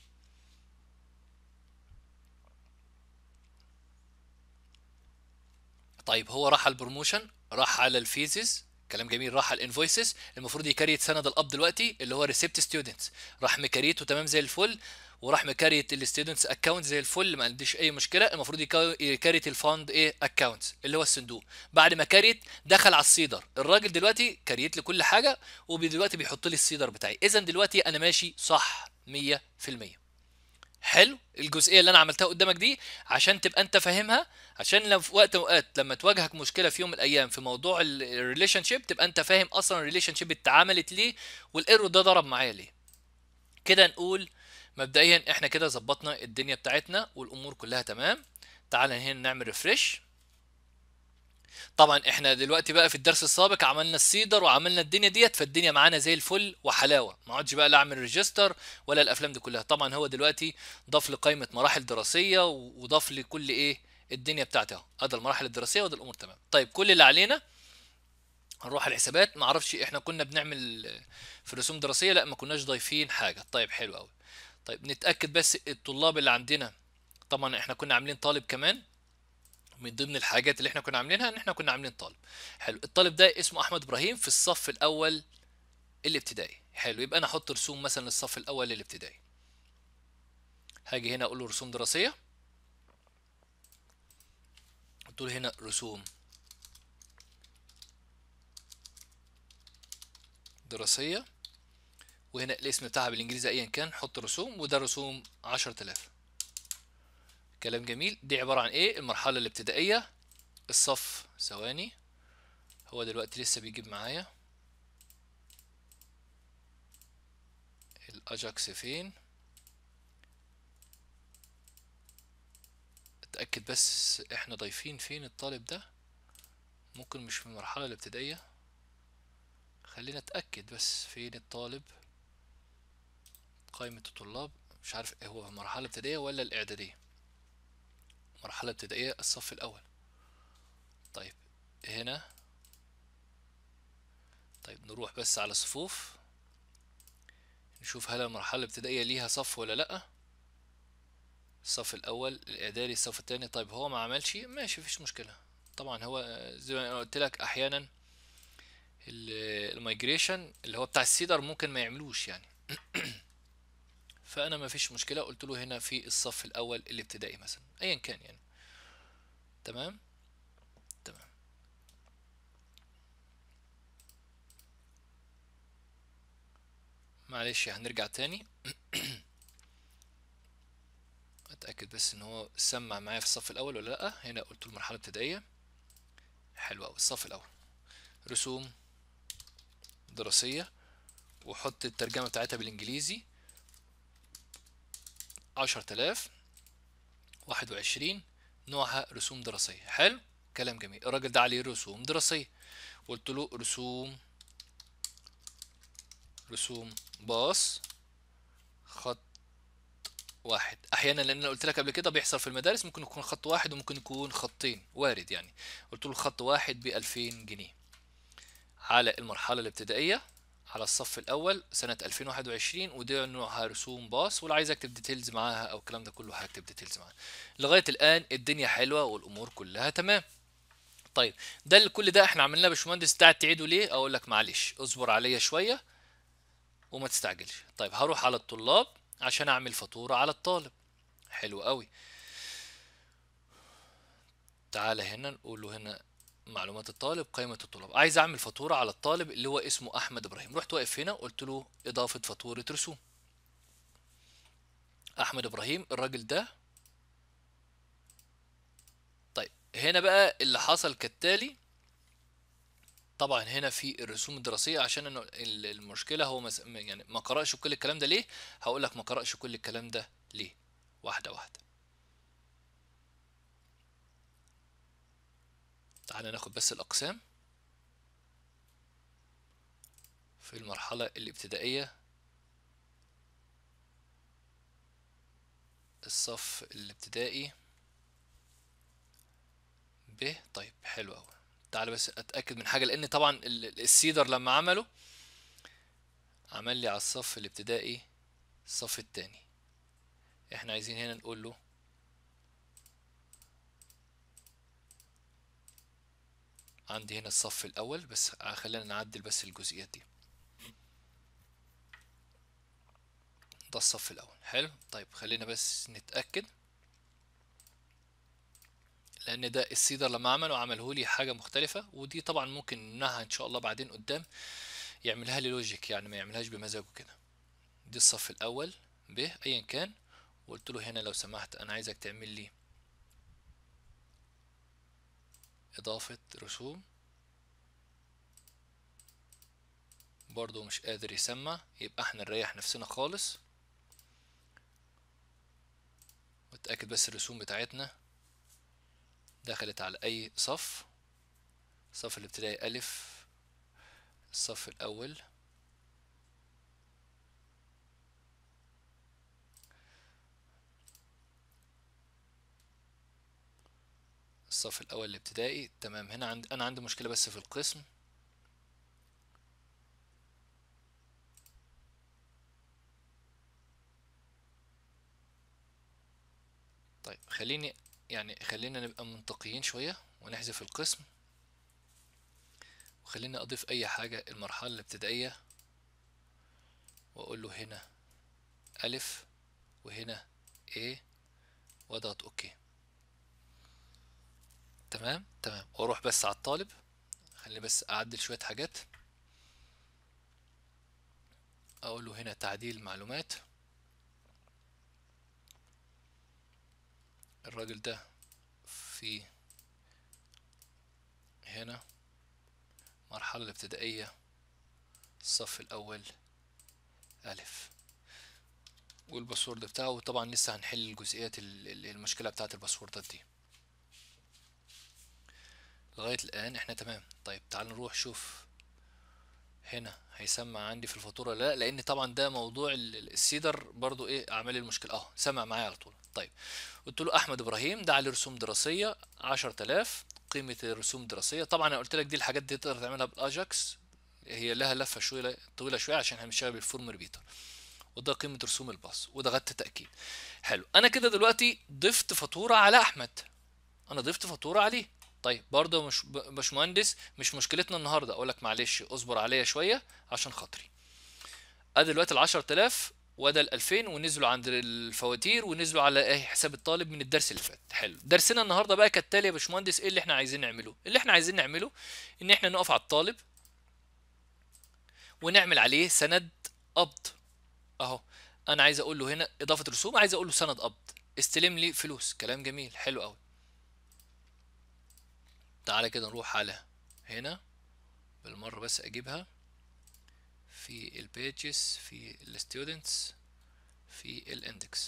طيب هو راح على البروموشن راح على الفيزز كلام جميل راح على الانفويسز المفروض يكريت سند الاب دلوقتي اللي هو ريسبت ستودنتس راح مكريته تمام زي الفل وراح مكريت الستودنتس اكونت زي الفل ما عنديش اي مشكله المفروض يكو- يكريت الفاند ايه اكونت اللي هو الصندوق بعد ما كريت دخل على السيدر الراجل دلوقتي كريت لي كل حاجه ودلوقتي بيحط لي السيدر بتاعي اذا دلوقتي انا ماشي صح 100% حلو الجزئيه اللي انا عملتها قدامك دي عشان تبقى انت فاهمها عشان لو في وقت من اوقات لما تواجهك مشكله في يوم من الايام في موضوع الريليشن شيب تبقى انت فاهم اصلا الريليشن شيب اتعملت ليه والايرور ده ضرب معايا ليه كده نقول مبدئيا احنا كده ظبطنا الدنيا بتاعتنا والامور كلها تمام تعال هنا نعمل ريفرش طبعا احنا دلوقتي بقى في الدرس السابق عملنا السيدر وعملنا الدنيا ديت فالدنيا معانا زي الفل وحلاوه ما عادش بقى لا اعمل ريجستر ولا الافلام دي كلها طبعا هو دلوقتي ضاف لي قائمه مراحل دراسيه وضاف لي كل ايه الدنيا بتاعتي اهو ادي المراحل الدراسيه وادي الامور تمام طيب كل اللي علينا هنروح على الحسابات ما اعرفش احنا كنا بنعمل في رسوم دراسيه لا ما كناش ضايفين حاجه طيب حلو قوي طيب نتاكد بس الطلاب اللي عندنا طبعا احنا كنا عاملين طالب كمان من ضمن الحاجات اللي احنا كنا عاملينها ان احنا كنا عاملين طالب حلو الطالب ده اسمه احمد ابراهيم في الصف الاول الابتدائي حلو يبقى انا احط رسوم مثلا للصف الاول الابتدائي هاجي هنا اقول له رسوم دراسيه قلت له هنا رسوم دراسيه وهنا الاسم بتاعها بالانجليزي ايا كان حط رسوم وده رسوم 10000 كلام جميل دي عبارة عن ايه المرحلة الابتدائية الصف ثواني هو دلوقتي لسه بيجيب معايا الاجاكس فين اتأكد بس احنا ضايفين فين الطالب ده ممكن مش في المرحلة الابتدائية خلينا اتأكد بس فين الطالب قائمة الطلاب مش عارف هو في المرحلة الابتدائية ولا الإعدادية مرحلة ابتدائية الصف الأول طيب هنا طيب نروح بس على صفوف نشوف هل المرحلة الابتدائية ليها صف ولا لأ الصف الأول الإعدادي الصف التاني طيب هو ما عملش ماشي مفيش مشكلة طبعا هو زي ما أنا قلت لك أحيانا الميجريشن اللي هو بتاع السيدر ممكن ما يعملوش يعني فانا ما فيش مشكله قلت له هنا في الصف الاول الابتدائي مثلا ايا كان يعني تمام تمام معلش هنرجع تاني اتاكد بس ان هو سمع معايا في الصف الاول ولا لا هنا قلت له مرحله ابتدائيه حلو قوي الصف الاول رسوم دراسيه وحط الترجمه بتاعتها بالانجليزي عشرة آلاف واحد وعشرين نوعها رسوم دراسية حلو كلام جميل الراجل ده عليه رسوم دراسية قلت له رسوم رسوم باص خط واحد احيانا لان انا قلت لك قبل كده بيحصل في المدارس ممكن يكون خط واحد وممكن يكون خطين وارد يعني قلت له خط واحد ب 2000 جنيه على المرحله الابتدائيه على الصف الاول سنه 2021 ودي نوعها رسوم باص ولو عايز اكتب ديتيلز معاها او الكلام ده كله هكتب ديتيلز معاها لغايه الان الدنيا حلوه والامور كلها تمام طيب ده كل ده احنا عملناه يا باشمهندس قاعد تعيده ليه اقول لك معلش اصبر عليا شويه وما تستعجلش طيب هروح على الطلاب عشان اعمل فاتوره على الطالب حلو قوي تعالى هنا نقول له هنا معلومات الطالب قائمة الطلاب عايز اعمل فاتورة على الطالب اللي هو اسمه احمد ابراهيم رحت واقف هنا قلت له اضافة فاتورة رسوم احمد ابراهيم الراجل ده طيب هنا بقى اللي حصل كالتالي طبعا هنا في الرسوم الدراسية عشان انه ال- المشكلة هو مس... يعني ما قرأش كل الكلام ده ليه هقول لك ما قرأش كل الكلام ده ليه واحدة واحدة تعالى ناخد بس الأقسام في المرحلة الابتدائية الصف الابتدائي ب طيب حلو أوي تعالى بس أتأكد من حاجة لأن طبعا ال- السيدر لما عمله عمل لي على الصف الابتدائي الصف التاني احنا عايزين هنا نقول له عندي هنا الصف الأول بس خلينا نعدل بس الجزئيات دي ده الصف الأول حلو طيب خلينا بس نتأكد لأن ده السيدر لما عمله عمله لي حاجة مختلفة ودي طبعا ممكن نمنعها إن شاء الله بعدين قدام يعملها لي لوجيك يعني ما يعملهاش بمزاجه كده دي الصف الأول ب أيا كان وقلت له هنا لو سمحت أنا عايزك تعمل لي إضافة رسوم برضو مش قادر يسمع يبقى احنا نريح نفسنا خالص واتأكد بس الرسوم بتاعتنا دخلت على أي صف الصف الابتدائي ألف الصف الأول الصف الأول الابتدائي تمام هنا عند أنا عندي مشكلة بس في القسم طيب خليني يعني خلينا نبقى منطقيين شوية ونحذف القسم وخلينا أضيف أي حاجة المرحلة الابتدائية وأقول له هنا ألف وهنا A وأضغط أوكي تمام تمام وأروح بس على الطالب خليني بس أعدل شوية حاجات أقول له هنا تعديل معلومات الراجل ده في هنا المرحلة الابتدائية الصف الأول ألف والباسورد بتاعه طبعا لسه هنحل الجزئيات ال- ال- المشكلة بتاعة الباسوردات دي لغاية الآن احنا تمام طيب تعال نروح شوف هنا هيسمع عندي في الفاتورة ولا لا لأن طبعا ده موضوع ال- ال- السيدر برضو ايه عمل المشكلة اه سمع معايا على طول طيب قلت له أحمد إبراهيم ده عليه رسوم دراسية عشرة آلاف قيمة الرسوم الدراسية طبعا أنا قلت لك دي الحاجات دي تقدر تعملها بالأجاكس هي لها لفة شوية طويلة شوية عشان هنشتغل بالفورم ريبيتر وده قيمة رسوم الباص وضغطت تأكيد حلو أنا كده دلوقتي ضفت فاتورة على أحمد أنا ضفت فاتورة عليه طيب برضه مش باشمهندس مش مشكلتنا النهارده اقول لك معلش اصبر عليا شويه عشان خاطري ادي دلوقتي ال 10000 وده ال 2000 ونزلوا عند الفواتير ونزلوا على ايه حساب الطالب من الدرس اللي فات حلو درسنا النهارده بقى كالتالي يا باشمهندس ايه اللي احنا عايزين نعمله اللي احنا عايزين نعمله ان احنا نقف على الطالب ونعمل عليه سند قبض اهو انا عايز اقول له هنا اضافه رسوم عايز اقول له سند قبض استلم لي فلوس كلام جميل حلو قوي تعالى كده نروح على هنا بالمره بس اجيبها في البيجز في الستودنتس في الاندكس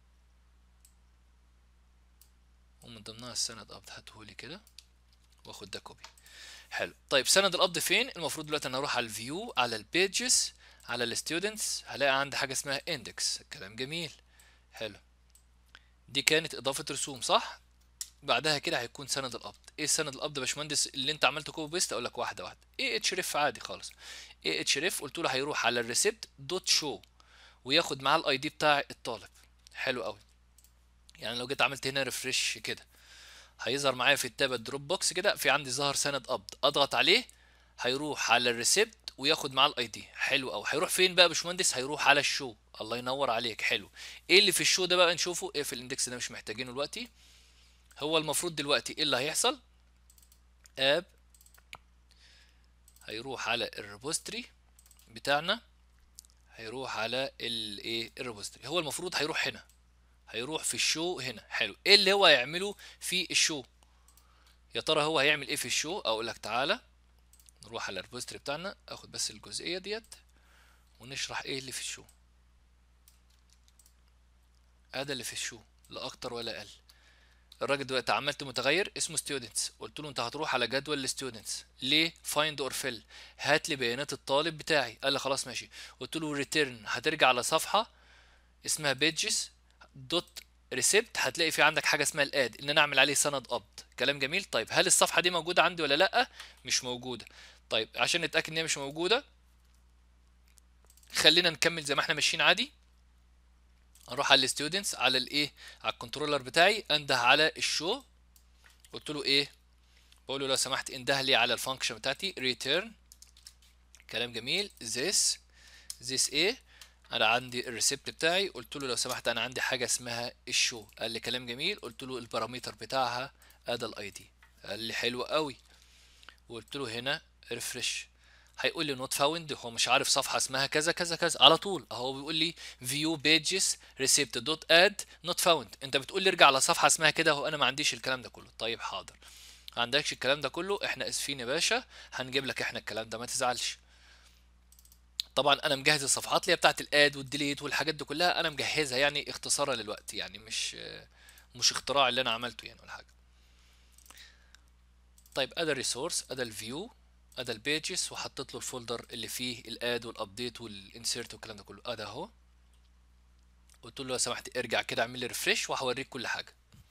ومن ضمنها السند قبض هاتهولي كده واخد ده كوبي حلو طيب سند القبض فين المفروض دلوقتي انا اروح على الفيو على البيجز على الستودنتس هلاقي عندي حاجه اسمها اندكس كلام جميل حلو دي كانت اضافه رسوم صح بعدها كده هيكون سند القبض ايه سند القبض يا باشمهندس اللي انت عملته كوبي بيست اقول لك واحده واحده ايه اتش ريف عادي خالص ايه اتش ريف قلت له هيروح على الريسبت دوت شو وياخد معاه الاي دي بتاع الطالب حلو قوي يعني لو جيت عملت هنا ريفرش كده هيظهر معايا في التاب الدروب بوكس كده في عندي ظهر سند قبض اضغط عليه هيروح على الريسبت وياخد معاه الاي دي حلو قوي هيروح فين بقى يا باشمهندس هيروح على الشو الله ينور عليك حلو ايه اللي في الشو ده بقى نشوفه ايه في الاندكس ده مش محتاجينه دلوقتي هو المفروض دلوقتي ايه اللي هيحصل اب هيروح على الريبوستري بتاعنا هيروح على الايه الريبوستري هو المفروض هيروح هنا هيروح في الشو هنا حلو ايه اللي هو هيعمله في الشو يا ترى هو هيعمل ايه في الشو اقول لك تعالى نروح على الريبوستري بتاعنا اخد بس الجزئيه ديت ونشرح ايه اللي في الشو هذا اللي في الشو لا اكتر ولا اقل الراجل دلوقتي عملت متغير اسمه ستودنتس قلت له انت هتروح على جدول الستودنتس ليه فايند اور فيل هات لي بيانات الطالب بتاعي قال لي خلاص ماشي قلت له ريتيرن هترجع على صفحه اسمها بيجز دوت ريسبت هتلاقي في عندك حاجه اسمها الاد ان انا اعمل عليه سند قبض كلام جميل طيب هل الصفحه دي موجوده عندي ولا لا مش موجوده طيب عشان نتاكد ان هي مش موجوده خلينا نكمل زي ما احنا ماشيين عادي اروح على الستودنتس على الايه على الكنترولر بتاعي انده على الشو قلت له ايه بقول له لو سمحت انده لي على الفانكشن بتاعتي return كلام جميل this this ايه انا عندي الريسبت بتاعي قلت له لو سمحت انا عندي حاجه اسمها الشو قال لي كلام جميل قلت له البارامتر بتاعها ادي الاي دي قال لي حلو قوي وقلت له هنا ريفرش هيقول لي نوت فاوند هو مش عارف صفحه اسمها كذا كذا كذا على طول اهو بيقول لي فيو بيجز ريسيبت دوت اد نوت فاوند انت بتقول لي ارجع على صفحه اسمها كده هو انا ما عنديش الكلام ده كله طيب حاضر ما عندكش الكلام ده كله احنا اسفين يا باشا هنجيب لك احنا الكلام ده ما تزعلش طبعا انا مجهز الصفحات اللي هي بتاعت الاد والديليت والحاجات دي كلها انا مجهزها يعني اختصارا للوقت يعني مش مش اختراع اللي انا عملته يعني ولا حاجه طيب ادي الريسورس ادي الفيو ادي البيجز وحطيت له الفولدر اللي فيه الاد والابديت والانسيرت والكلام ده كله ادي اهو قلت له لو سمحت ارجع كده اعمل لي ريفريش وهوريك كل حاجه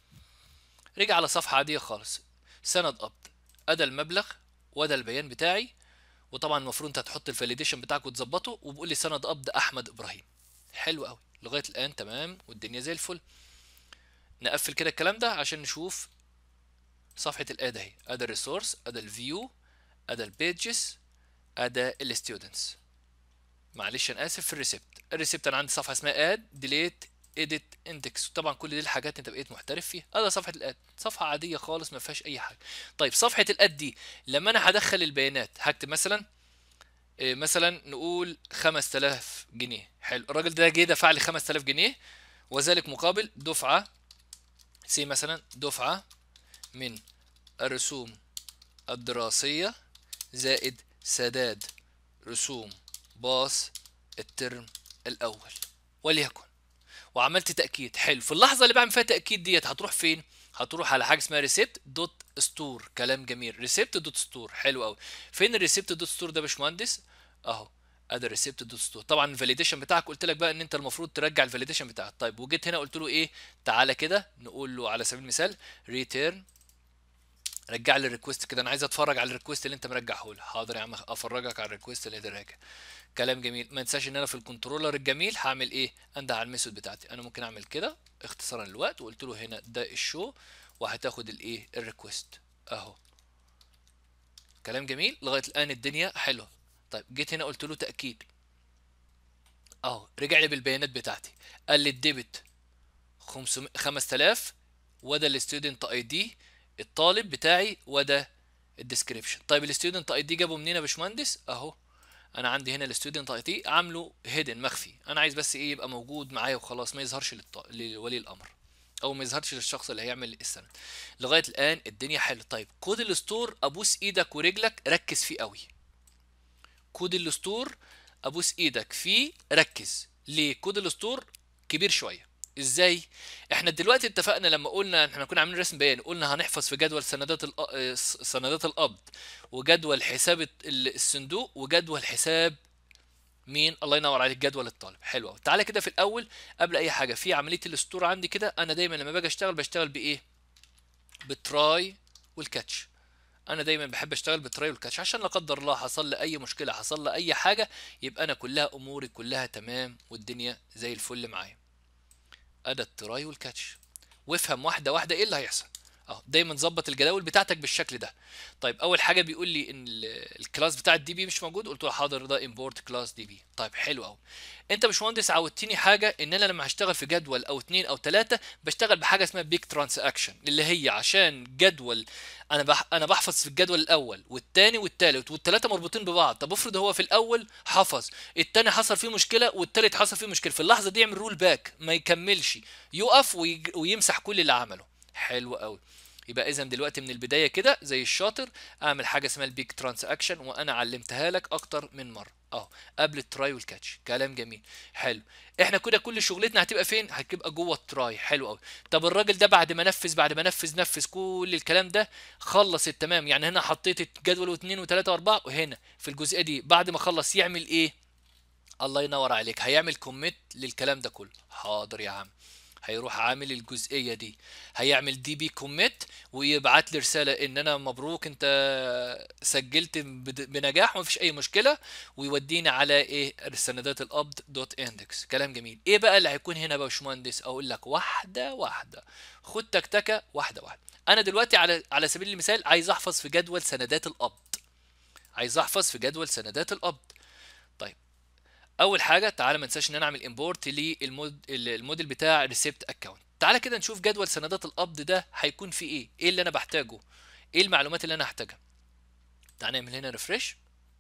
رجع على صفحه عاديه خالص سند قبض ادي المبلغ وادي البيان بتاعي وطبعا المفروض انت هتحط الفاليديشن بتاعك وتظبطه وبقول لي سند قبض احمد ابراهيم حلو قوي لغايه الان تمام والدنيا زي الفل نقفل كده الكلام ده عشان نشوف صفحه الاد اهي ادي الريسورس ادي الفيو ادي البيجز ادي الستودنتس معلش انا اسف في الريسبت الريسبت انا عندي صفحه اسمها اد ديليت اديت اندكس طبعا كل دي الحاجات انت بقيت محترف فيها هذا صفحه الاد صفحه عاديه خالص ما فيهاش اي حاجه طيب صفحه الاد دي لما انا هدخل البيانات هكتب مثلا إيه مثلا نقول 5000 جنيه حلو الراجل ده جه دفع لي 5000 جنيه وذلك مقابل دفعه سي مثلا دفعه من الرسوم الدراسيه زائد سداد رسوم باص الترم الاول وليكن وعملت تاكيد حلو في اللحظه اللي بعمل فيها تاكيد ديت هتروح فين هتروح على حاجه اسمها ريسيبت دوت ستور كلام جميل ريسيبت دوت ستور حلو قوي فين الريسيبت دوت ستور ده يا باشمهندس اهو ادي الريسيبت دوت ستور طبعا الفاليديشن بتاعك قلت لك بقى ان انت المفروض ترجع الفاليديشن بتاعك طيب وجيت هنا قلت له ايه تعالى كده نقول له على سبيل المثال ريتيرن رجع لي الريكوست كده انا عايز اتفرج على الريكوست اللي انت مرجعه لي حاضر يا عم افرجك على الريكوست اللي راجع كلام جميل ما انساش ان انا في الكنترولر الجميل هعمل ايه انده على الميثود بتاعتي انا ممكن اعمل كده اختصارا للوقت وقلت له هنا ده الشو وهتاخد الايه الريكوست اهو كلام جميل لغايه الان الدنيا حلوه طيب جيت هنا قلت له تاكيد اهو رجع لي بالبيانات بتاعتي قال لي الديبت 500 5000 وده الستودنت اي دي الطالب بتاعي وده الديسكريبشن طيب الستودنت اي دي جابه منين يا باشمهندس اهو انا عندي هنا الستودنت اي دي عامله هيدن مخفي انا عايز بس ايه يبقى موجود معايا وخلاص ما يظهرش للط... لولي الامر او ما يظهرش للشخص اللي هيعمل السند لغايه الان الدنيا حلوه طيب كود الستور ابوس ايدك ورجلك ركز فيه قوي كود الستور ابوس ايدك فيه ركز ليه كود الستور كبير شويه ازاي احنا دلوقتي اتفقنا لما قلنا احنا كنا عاملين رسم بيان قلنا هنحفظ في جدول سندات سندات القبض وجدول حساب الصندوق وجدول حساب مين الله ينور عليك جدول الطالب حلو قوي تعالى كده في الاول قبل اي حاجه في عمليه الاسطور عندي كده انا دايما لما باجي اشتغل بشتغل بايه بالتراي والكاتش انا دايما بحب اشتغل بالتراي والكاتش عشان لا قدر الله حصل لي اي مشكله حصل لي اي حاجه يبقى انا كلها اموري كلها تمام والدنيا زي الفل معايا ادى التراي والكاتش وافهم واحده واحده ايه اللي هيحصل اهو دايما ظبط الجداول بتاعتك بالشكل ده طيب اول حاجه بيقول لي ان ال- الكلاس بتاع الدي بي مش موجود قلت له حاضر ده امبورت كلاس دي بي طيب حلو قوي انت يا باشمهندس عودتني حاجه ان انا لما هشتغل في جدول او اتنين او تلاته بشتغل بحاجه اسمها بيك ترانزاكشن اللي هي عشان جدول انا بح انا بحفظ في الجدول الاول والتاني والتالت والتلاته مربوطين ببعض طب افرض هو في الاول حفظ التاني حصل فيه مشكله والتالت حصل فيه مشكله في اللحظه دي يعمل رول باك ما يكملش يقف ويج- ويمسح كل اللي عمله حلو قوي يبقى اذا دلوقتي من البدايه كده زي الشاطر اعمل حاجه اسمها البيك ترانزاكشن وانا علمتها لك اكتر من مره اهو قبل التراي والكاتش كلام جميل حلو احنا كده كل شغلتنا هتبقى فين هتبقى جوه التراي حلو قوي طب الراجل ده بعد ما نفذ بعد ما نفذ نفذ كل الكلام ده خلص التمام يعني هنا حطيت الجدول واثنين وثلاثة واربعة وهنا في الجزئية دي بعد ما خلص يعمل ايه الله ينور عليك هيعمل كوميت للكلام ده كله حاضر يا عم هيروح عامل الجزئيه دي هيعمل دي بي كوميت ويبعت لي رساله ان انا مبروك انت سجلت بد- بنجاح ومفيش اي مشكله ويوديني على ايه سندات القبض دوت اندكس كلام جميل ايه بقى اللي هيكون هنا يا باشمهندس اقول لك واحده واحده خد تكتكه واحده واحده انا دلوقتي على على سبيل المثال عايز احفظ في جدول سندات القبض عايز احفظ في جدول سندات القبض طيب اول حاجه تعالى ما ننساش ان انا اعمل امبورت للموديل بتاع ريسيبت اكونت تعالى كده نشوف جدول سندات القبض ده هيكون فيه ايه ايه اللي انا بحتاجه ايه المعلومات اللي انا هحتاجها تعالى نعمل هنا ريفرش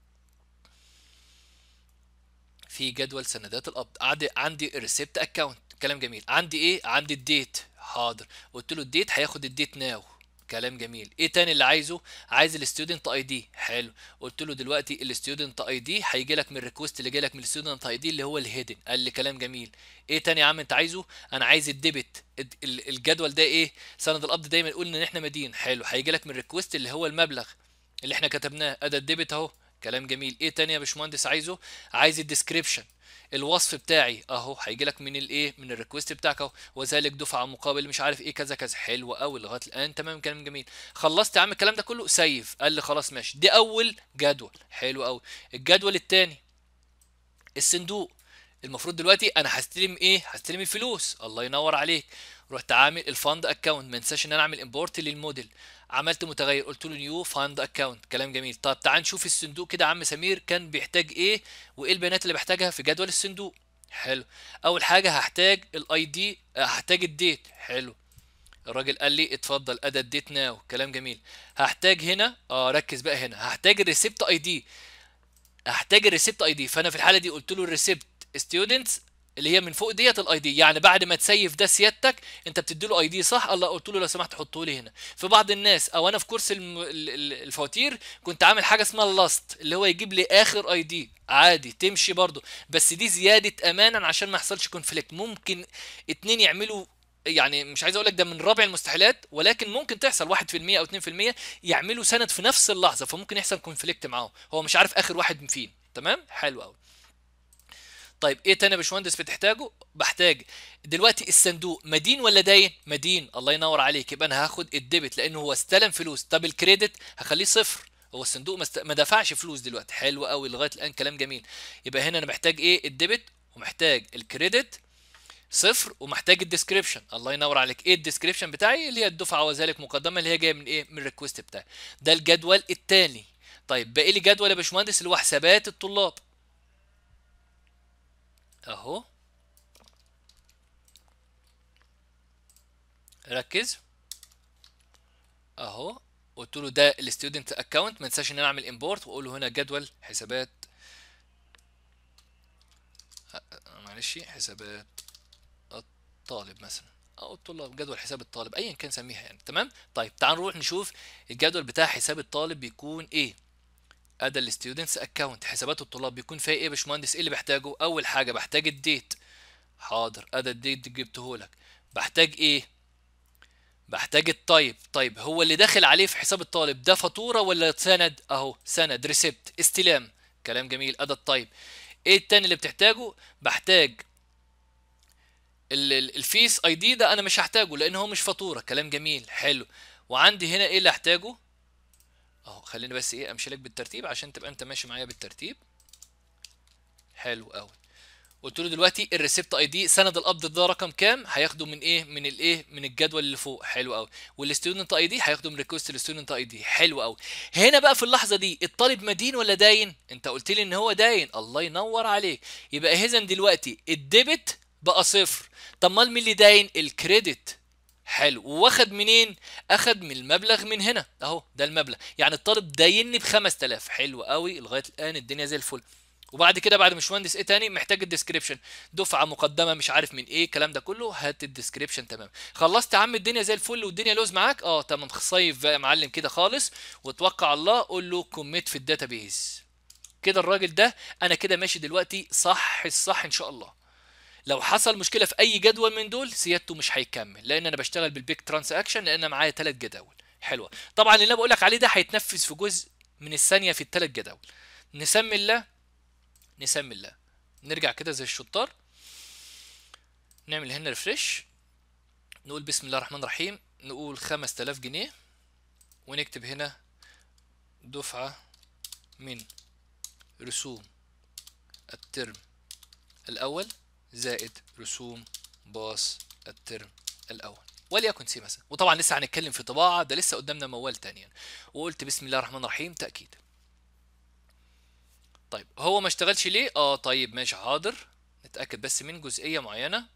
في جدول سندات القبض عندي عندي ريسيبت اكونت كلام جميل عندي ايه عندي الديت حاضر قلت له الديت هياخد الديت ناو كلام جميل ايه تاني اللي عايزه عايز الستودنت اي دي حلو قلت له دلوقتي الستودنت اي دي هيجي لك من الريكوست اللي جاي لك من الستودنت اي دي اللي هو الهيدن قال لي كلام جميل ايه تاني يا عم انت عايزه انا عايز الديبت الد- ال- الجدول ده ايه سند القبض دايما يقول ان احنا مدين حلو هيجي لك من الريكوست اللي هو المبلغ اللي احنا كتبناه ادى الديبت اهو كلام جميل ايه تاني يا باشمهندس عايزه عايز الديسكريبشن الوصف بتاعي اهو هيجي لك من الايه من الريكوست بتاعك اهو وذلك دفعه مقابل مش عارف ايه كذا كذا حلو قوي لغايه الان تمام كلام جميل خلصت يا عم الكلام ده كله سيف قال لي خلاص ماشي دي اول جدول حلو قوي الجدول الثاني الصندوق المفروض دلوقتي انا هستلم ايه هستلم الفلوس الله ينور عليك رحت عامل الفاند اكونت ما انساش ان انا اعمل امبورت للموديل عملت متغير قلت له نيو فاند اكونت كلام جميل طب تعال نشوف الصندوق كده يا عم سمير كان بيحتاج ايه وايه البيانات اللي بحتاجها في جدول الصندوق حلو اول حاجه هحتاج الاي دي هحتاج الديت حلو الراجل قال لي اتفضل ادى الديت ناو كلام جميل هحتاج هنا اه ركز بقى هنا هحتاج الريسيبت اي دي هحتاج الريسيبت اي دي فانا في الحاله دي قلت له الريسيبت ستودنتس اللي هي من فوق ديت الاي دي يعني بعد ما تسيف ده سيادتك انت بتدي له اي دي صح الله قلت له لو سمحت حطه لي هنا في بعض الناس او انا في كورس الم... ال- ال- الفواتير كنت عامل حاجه اسمها اللاست اللي هو يجيب لي اخر اي دي عادي تمشي برضو بس دي زياده امانا عشان ما يحصلش كونفليكت ممكن اتنين يعملوا يعني مش عايز اقول لك ده من رابع المستحيلات ولكن ممكن تحصل 1% او 2% يعملوا سند في نفس اللحظه فممكن يحصل كونفليكت معاهم هو مش عارف اخر واحد فين تمام حلو قوي طيب ايه تاني يا باشمهندس بتحتاجه بحتاج دلوقتي الصندوق مدين ولا داين مدين الله ينور عليك يبقى انا هاخد الديبت لانه هو استلم فلوس طب الكريدت هخليه صفر هو الصندوق ما, است... ما دفعش فلوس دلوقتي حلو قوي لغايه الان كلام جميل يبقى هنا انا محتاج ايه الديبت ومحتاج الكريدت صفر ومحتاج الديسكريبشن الله ينور عليك ايه الديسكريبشن بتاعي اللي هي الدفعه وذلك مقدمه اللي هي جايه من ايه من الريكوست بتاعي ده الجدول الثاني طيب باقي لي جدول يا باشمهندس اللي هو حسابات الطلاب اهو ركز اهو قلت له ده الستودنت اكونت ما انساش ان انا اعمل امبورت واقول له هنا جدول حسابات أ- أ- معلش حسابات الطالب مثلا او الطلاب جدول حساب الطالب ايا كان سميها يعني تمام طيب تعال نروح نشوف الجدول بتاع حساب الطالب بيكون ايه ادى الستودنتس اكونت حسابات الطلاب بيكون فيها ايه يا باشمهندس ايه اللي بحتاجه اول حاجه بحتاج الديت حاضر ادى الديت جبته لك بحتاج ايه بحتاج التايب طيب هو اللي داخل عليه في حساب الطالب ده فاتوره ولا سند اهو سند ريسيبت استلام كلام جميل ادى التايب ايه التاني اللي بتحتاجه بحتاج ال- ال- الفيس اي دي ده انا مش هحتاجه لان هو مش فاتوره كلام جميل حلو وعندي هنا ايه اللي هحتاجه اهو خليني بس ايه امشي لك بالترتيب عشان تبقى انت ماشي معايا بالترتيب حلو قوي قلت له دلوقتي الريسبت اي دي سند القبض ده رقم كام هياخده من ايه من الايه من الجدول اللي فوق حلو قوي والستودنت اي دي هياخده من ريكوست الستودنت اي دي حلو قوي هنا بقى في اللحظه دي الطالب مدين ولا داين انت قلت لي ان هو داين الله ينور عليك يبقى اذا دلوقتي الديبت بقى صفر طب امال مين اللي داين الكريدت حلو واخد منين اخد من المبلغ من هنا اهو ده المبلغ يعني الطالب دايني ب 5000 حلو قوي لغايه الان الدنيا زي الفل وبعد كده بعد مش مهندس ايه تاني محتاج الديسكريبشن دفعه مقدمه مش عارف من ايه الكلام ده كله هات الديسكريبشن تمام خلصت يا عم الدنيا زي الفل والدنيا لوز معاك اه تمام صيف بقى يا معلم كده خالص وتوكل على الله قول له كوميت في الداتابيز كده الراجل ده انا كده ماشي دلوقتي صح الصح ان شاء الله لو حصل مشكله في اي جدول من دول سيادته مش هيكمل لان انا بشتغل بالبيك ترانزاكشن لان أنا معايا ثلاث جداول حلوه طبعا اللي انا بقول لك عليه ده هيتنفذ في جزء من الثانيه في الثلاث جداول نسمي الله نسمي الله نرجع كده زي الشطار نعمل هنا ريفرش نقول بسم الله الرحمن الرحيم نقول 5000 جنيه ونكتب هنا دفعة من رسوم الترم الأول زائد رسوم باص الترم الأول وليكن سي مثلا وطبعا لسه هنتكلم في طباعة ده لسه قدامنا موال تانيا وقلت بسم الله الرحمن الرحيم تأكيد طيب هو ما اشتغلش ليه اه طيب ماشي حاضر نتاكد بس من جزئيه معينه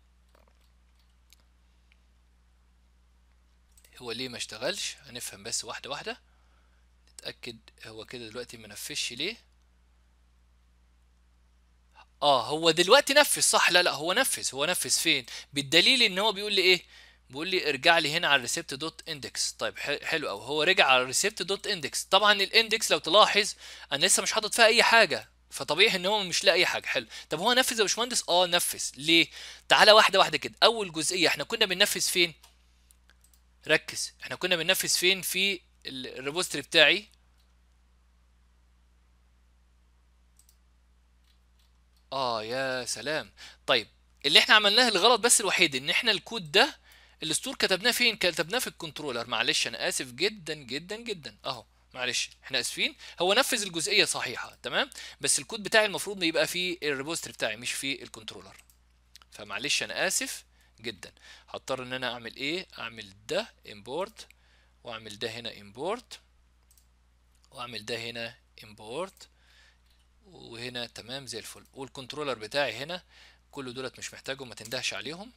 هو ليه ما اشتغلش هنفهم بس واحده واحده نتاكد هو كده دلوقتي ما نفذش ليه اه هو دلوقتي نفذ صح لا لا هو نفذ هو نفذ فين بالدليل ان هو بيقول لي ايه بيقول لي ارجع لي هنا على الريسبت دوت اندكس طيب حلو قوي هو رجع على الريسبت دوت اندكس طبعا الاندكس لو تلاحظ انا لسه مش حاطط فيها اي حاجه فطبيعي ان هو مش لاقي اي حاجه حلو طب هو نفذ يا باشمهندس اه نفذ ليه تعالى واحده واحده كده اول جزئيه احنا كنا بننفذ فين ركز احنا كنا بننفذ فين في الريبوستري بتاعي اه يا سلام طيب اللي احنا عملناه الغلط بس الوحيد ان احنا الكود ده الستور كتبناه فين كتبناه في الكنترولر معلش انا اسف جدا جدا جدا اهو معلش احنا اسفين هو نفذ الجزئيه صحيحه تمام بس الكود بتاعي المفروض يبقى في الريبوستري بتاعي مش في الكنترولر فمعلش انا اسف جدا هضطر ان انا اعمل ايه اعمل ده امبورت واعمل ده هنا امبورت واعمل ده هنا امبورت وهنا تمام زي الفل والكنترولر بتاعي هنا كل دولت مش محتاجهم ما تندهش عليهم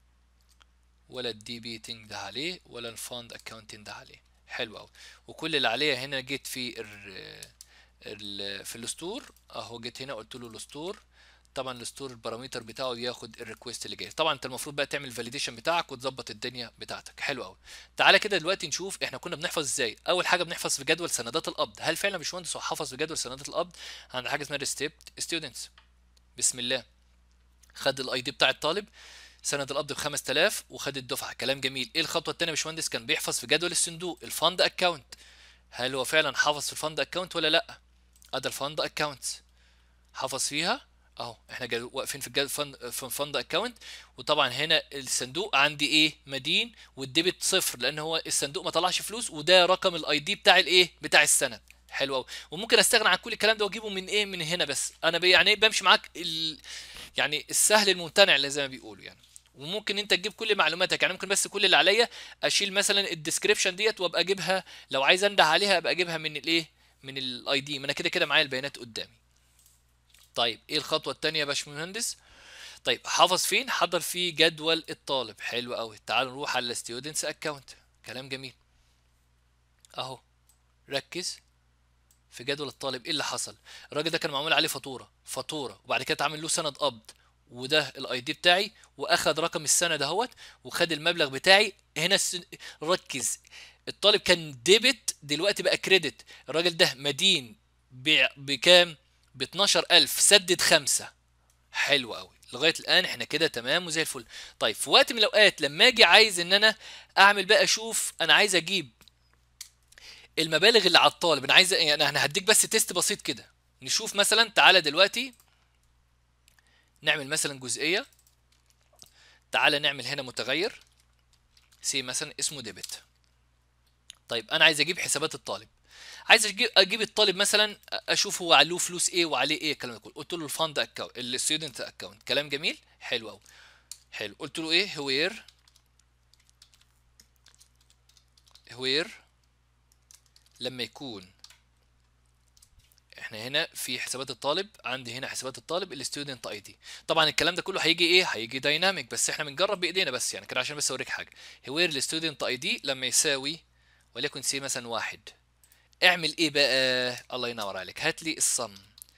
ولا الدي بي تنده عليه ولا الفاند اكونت تنده عليه حلو قوي وكل اللي عليا هنا جيت في ال ال في الستور اهو جيت هنا قلت له الستور طبعا الستور البارامتر بتاعه ياخد الريكوست اللي جاي طبعا انت المفروض بقى تعمل فاليديشن بتاعك وتظبط الدنيا بتاعتك حلو قوي تعالى كده دلوقتي نشوف احنا كنا بنحفظ ازاي اول حاجه بنحفظ في جدول سندات القبض هل فعلا يا باشمهندس هو حفظ في جدول سندات القبض عند حاجه اسمها ريستيبت ستودنتس بسم الله خد الاي دي بتاع الطالب سند القبض ب 5000 وخد الدفعه كلام جميل ايه الخطوه الثانيه يا باشمهندس كان بيحفظ في جدول الصندوق الفند اكونت هل هو فعلا حافظ في الفند اكونت ولا لا ادي الفند اكونت حافظ فيها اهو احنا واقفين في الجدول في الفند اكونت وطبعا هنا الصندوق عندي ايه مدين والديبت صفر لان هو الصندوق ما طلعش فلوس وده رقم الاي دي بتاع الايه بتاع السند حلو قوي وممكن استغنى عن كل الكلام ده واجيبه من ايه من هنا بس انا يعني بمشي معاك ال... يعني السهل الممتنع اللي زي ما بيقولوا يعني وممكن انت تجيب كل معلوماتك يعني ممكن بس كل اللي عليا اشيل مثلا الديسكريبشن ديت وابقى اجيبها لو عايز انده عليها ابقى اجيبها من الايه من الاي دي ما انا كده كده معايا البيانات قدامي طيب ايه الخطوه الثانيه يا باشمهندس طيب حافظ فين حضر في جدول الطالب حلو قوي تعالوا نروح على الستودنتس اكونت كلام جميل اهو ركز في جدول الطالب ايه اللي حصل الراجل ده كان معمول عليه فاتوره فاتوره وبعد كده اتعمل له سند قبض وده الاي دي بتاعي واخد رقم السنه دهوت وخد المبلغ بتاعي هنا السن... ركز الطالب كان ديبت دلوقتي بقى كريدت الراجل ده مدين ب... بكام ب 12000 سدد خمسة حلو قوي لغايه الان احنا كده تمام وزي الفل طيب في وقت من الاوقات لما اجي عايز ان انا اعمل بقى اشوف انا عايز اجيب المبالغ اللي على الطالب انا عايز يعني انا هديك بس تيست بسيط كده نشوف مثلا تعالى دلوقتي نعمل مثلا جزئيه تعالى نعمل هنا متغير سي مثلا اسمه ديبت طيب انا عايز اجيب حسابات الطالب عايز اجيب اجيب الطالب مثلا اشوف هو عليه فلوس ايه وعليه ايه الكلام ده كله قلت له الفند اكونت الستودنت اكونت كلام جميل حلو قوي حلو قلت له ايه وير وير لما يكون احنا هنا في حسابات الطالب عندي هنا حسابات الطالب الستودنت اي دي طبعا الكلام ده كله هيجي ايه هيجي دايناميك بس احنا بنجرب بايدينا بس يعني كده عشان بس اوريك حاجه وير الستودنت اي دي لما يساوي وليكن سي مثلا واحد اعمل ايه بقى الله ينور عليك هات لي الصم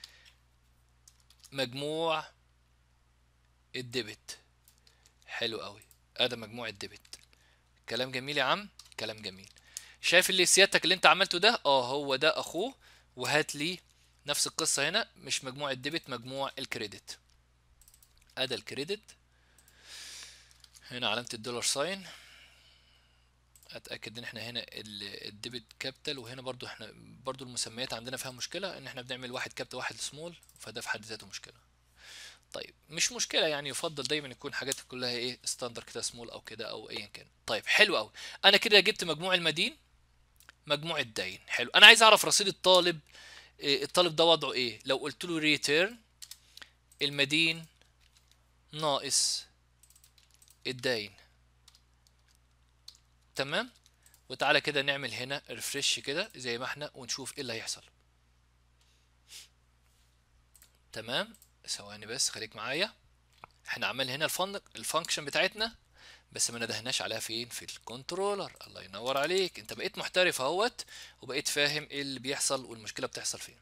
مجموع الديبت حلو قوي ادي مجموع الديبت كلام جميل يا عم كلام جميل شايف اللي سيادتك اللي انت عملته ده اه هو ده اخوه وهات لي نفس القصة هنا مش مجموع الديبت مجموع الكريدت ادي الكريدت هنا علامة الدولار ساين اتاكد ان احنا هنا الديبت كابيتال وهنا برضو احنا برضو المسميات عندنا فيها مشكله ان احنا بنعمل واحد كابيتال واحد سمول فده في حد ذاته مشكله طيب مش مشكله يعني يفضل دايما يكون حاجاتك كلها ايه ستاندر كده سمول او كده او ايا كان طيب حلو قوي انا كده جبت مجموع المدين مجموع الدين حلو انا عايز اعرف رصيد الطالب إيه الطالب ده وضعه ايه لو قلت له ريتيرن المدين ناقص الدين تمام وتعالى كده نعمل هنا ريفرش كده زي ما احنا ونشوف ايه اللي هيحصل تمام ثواني بس خليك معايا احنا عملنا هنا الفانكشن بتاعتنا بس ما ندهناش عليها فين في الكنترولر الله ينور عليك انت بقيت محترف اهوت وبقيت فاهم ايه اللي بيحصل والمشكله بتحصل فين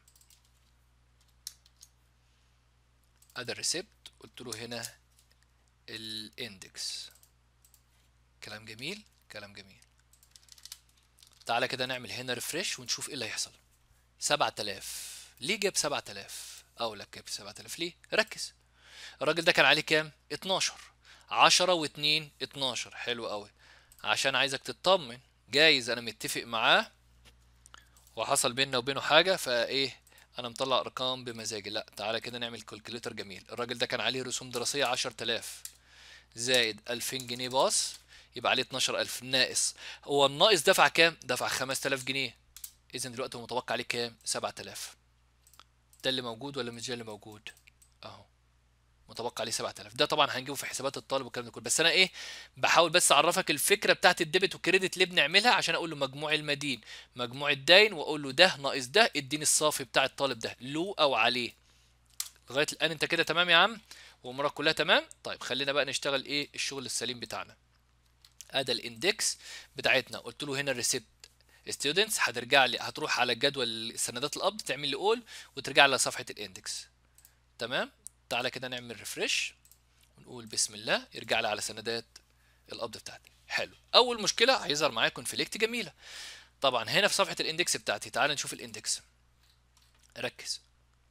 ادي الريسبت قلت له هنا الاندكس كلام جميل كلام جميل تعالى كده نعمل هنا ريفرش ونشوف ايه اللي هيحصل 7000 ليه جاب 7000 اقول لك جاب 7000 ليه ركز الراجل ده كان عليه كام 12 10 و2 12 حلو قوي عشان عايزك تطمن جايز انا متفق معاه وحصل بيننا وبينه حاجه فايه انا مطلع ارقام بمزاجي لا تعالى كده نعمل كالكوليتر جميل الراجل ده كان عليه رسوم دراسيه 10000 زائد 2000 جنيه باص يبقى عليه 12000 ناقص هو الناقص دفع كام دفع 5000 جنيه اذا دلوقتي هو متوقع عليه كام 7000 ده اللي موجود ولا مش ده اللي موجود اهو متوقع عليه 7000 ده طبعا هنجيبه في حسابات الطالب والكلام ده كله بس انا ايه بحاول بس اعرفك الفكره بتاعت الديبت والكريدت اللي بنعملها عشان اقول له مجموع المدين مجموع الدين واقول له ده ناقص ده اديني الصافي بتاع الطالب ده له او عليه لغايه الان انت كده تمام يا عم وامورك كلها تمام طيب خلينا بقى نشتغل ايه الشغل السليم بتاعنا ادي الاندكس بتاعتنا قلت له هنا الريسبت ستودنتس هترجع لي هتروح على جدول سندات القبض تعمل لي اول وترجع لي صفحه الاندكس تمام تعالى كده نعمل ريفرش ونقول بسم الله يرجع لي على سندات القبض بتاعتي حلو اول مشكله هيظهر معايا كونفليكت جميله طبعا هنا في صفحه الاندكس بتاعتي تعالى نشوف الاندكس ركز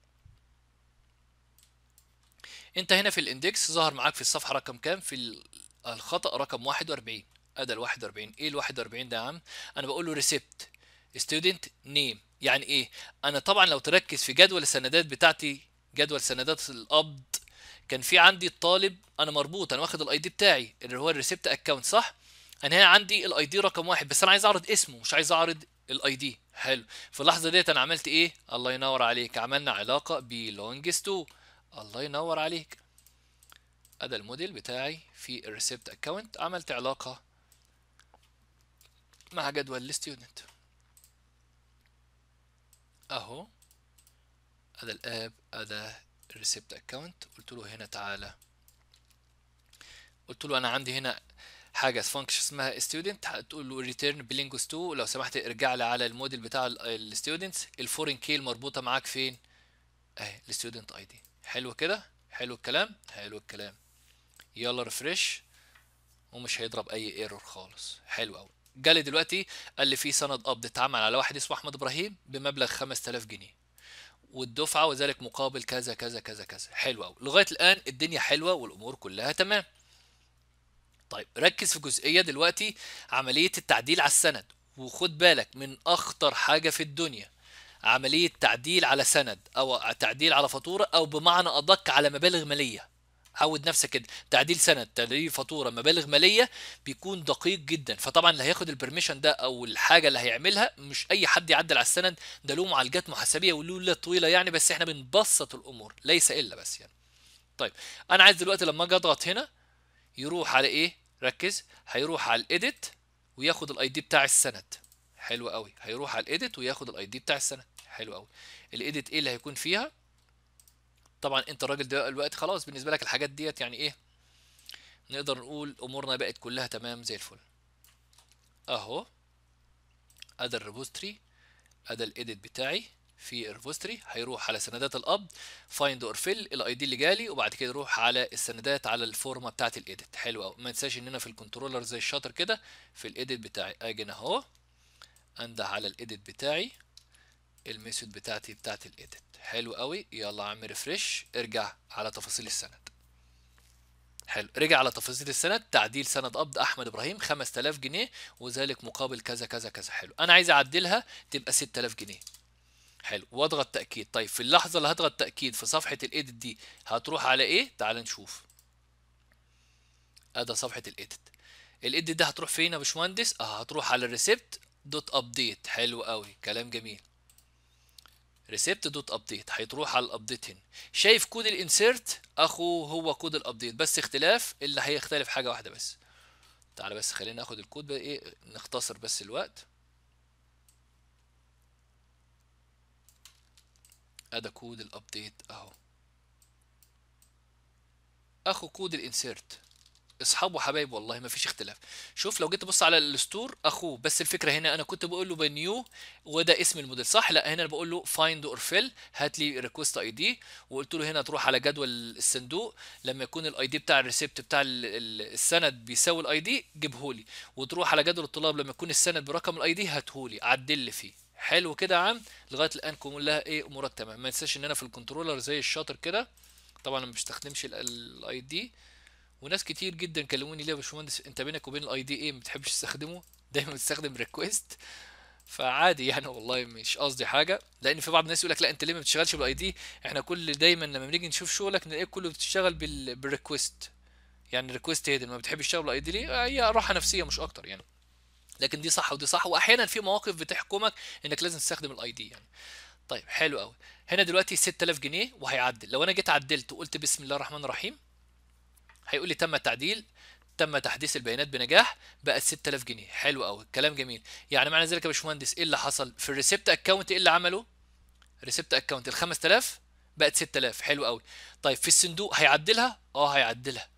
انت هنا في الاندكس ظهر معاك في الصفحه رقم كام في الخطا رقم 41 ادي ال 41 ايه ال 41 ده يا عم انا بقول له ريسبت ستودنت نيم يعني ايه انا طبعا لو تركز في جدول السندات بتاعتي جدول سندات القبض كان في عندي الطالب انا مربوط انا واخد الاي دي بتاعي اللي هو الريسبت اكونت صح انا هنا عندي الاي دي رقم واحد بس انا عايز اعرض اسمه مش عايز اعرض الاي دي حلو في اللحظه ديت انا عملت ايه الله ينور عليك عملنا علاقه belongs تو الله ينور عليك ادي الموديل بتاعي في الريسبت اكونت عملت علاقه مع جدول الستودنت اهو ادي الاب ادي الريسبت اكونت قلت له هنا تعالى قلت له انا عندي هنا حاجه فانكشن اسمها ستودنت هتقول له ريتيرن بلينجوس 2 لو سمحت ارجع لي على الموديل بتاع الستودنتس الفورين كي المربوطه معاك فين اهي الستودنت اي دي حلو كده حلو الكلام حلو الكلام يلا ريفرش ومش هيضرب اي ايرور خالص حلو قوي جالي دلوقتي قال لي في سند قبض اتعمل على واحد اسمه احمد ابراهيم بمبلغ 5000 جنيه والدفعه وذلك مقابل كذا كذا كذا كذا حلو قوي لغايه الان الدنيا حلوه والامور كلها تمام طيب ركز في جزئيه دلوقتي عمليه التعديل على السند وخد بالك من اخطر حاجه في الدنيا عمليه تعديل على سند او تعديل على فاتوره او بمعنى ادق على مبالغ ماليه عود نفسك كده تعديل سند تعديل فاتوره مبالغ ماليه بيكون دقيق جدا فطبعا اللي هياخد البرميشن ده او الحاجه اللي هيعملها مش اي حد يعدل على السند ده له معالجات محاسبيه وله طويله يعني بس احنا بنبسط الامور ليس الا بس يعني طيب انا عايز دلوقتي لما اجي اضغط هنا يروح على ايه ركز هيروح على الايديت وياخد الاي دي بتاع السند حلو قوي هيروح على الايديت وياخد الاي دي بتاع السند حلو قوي الايديت ايه اللي هيكون فيها طبعا انت الراجل ده الوقت خلاص بالنسبه لك الحاجات ديت يعني ايه نقدر نقول امورنا بقت كلها تمام زي الفل اهو ادي الريبوستري ادي الايديت بتاعي في الريبوستري هيروح على سندات القبض فايند اور فيل الاي دي اللي جالي وبعد كده يروح على السندات على الفورمه بتاعت الايديت حلو قوي ما تنساش ان انا في الكنترولر زي الشاطر كده في الايديت بتاعي اجي هنا اهو انده على الايديت بتاعي الميثود بتاعتي بتاعت الايديت حلو قوي يلا اعمل ريفرش ارجع على تفاصيل السند حلو رجع على تفاصيل السند تعديل سند قبض احمد ابراهيم 5000 جنيه وذلك مقابل كذا كذا كذا حلو انا عايز اعدلها تبقى 6000 جنيه حلو واضغط تاكيد طيب في اللحظه اللي هضغط تاكيد في صفحه الايديت دي هتروح على ايه تعال نشوف ادي صفحه الايديت الايديت ده هتروح فين يا باشمهندس اه هتروح على الريسبت دوت ابديت حلو قوي كلام جميل ريسبت دوت ابديت هيتروح على الابديت هنا شايف كود الانسيرت اخو هو كود الابديت بس اختلاف اللي هيختلف حاجه واحده بس تعالى بس خلينا ناخد الكود بقى ايه نختصر بس الوقت ادي كود الابديت اهو اخو كود الانسيرت اصحاب وحبايب والله ما فيش اختلاف شوف لو جيت تبص على الستور اخوه بس الفكره هنا انا كنت بقول له بنيو وده اسم الموديل صح لا هنا بقول له فايند اور فيل هات لي ريكوست اي دي وقلت له هنا تروح على جدول الصندوق لما يكون الاي دي بتاع الريسبت بتاع السند بيساوي الاي دي جيبه لي وتروح على جدول الطلاب لما يكون السند برقم الاي دي هاته لي عدل لي فيه حلو كده يا عم لغايه الان كلها ايه امورات تمام ما تنساش ان انا في الكنترولر زي الشاطر كده طبعا انا ما بستخدمش الاي دي وناس كتير جدا كلموني ليه يا باشمهندس انت بينك وبين الاي دي ايه ما بتحبش تستخدمه دايما بتستخدم ريكويست فعادي يعني والله مش قصدي حاجه لان في بعض الناس يقول لك لا انت ليه ما بتشتغلش بالاي دي احنا كل دايما لما بنيجي نشوف شغلك نلاقيك كله بتشتغل بال... بالريكويست يعني الريكويست هي دي ما بتحبش تشتغل بالاي دي ليه هي راحه نفسيه مش اكتر يعني لكن دي صح ودي صح واحيانا في مواقف بتحكمك انك لازم تستخدم الاي دي يعني طيب حلو قوي هنا دلوقتي 6000 جنيه وهيعدل لو انا جيت عدلت وقلت بسم الله الرحمن الرحيم هيقول لي تم التعديل تم تحديث البيانات بنجاح بقت 6000 جنيه حلو قوي كلام جميل يعني معنى ذلك يا باشمهندس ايه اللي حصل في الريسبت اكونت ايه اللي عمله ريسبت اكونت ال 5000 بقت 6000 حلو قوي طيب في الصندوق هيعدلها اه هيعدلها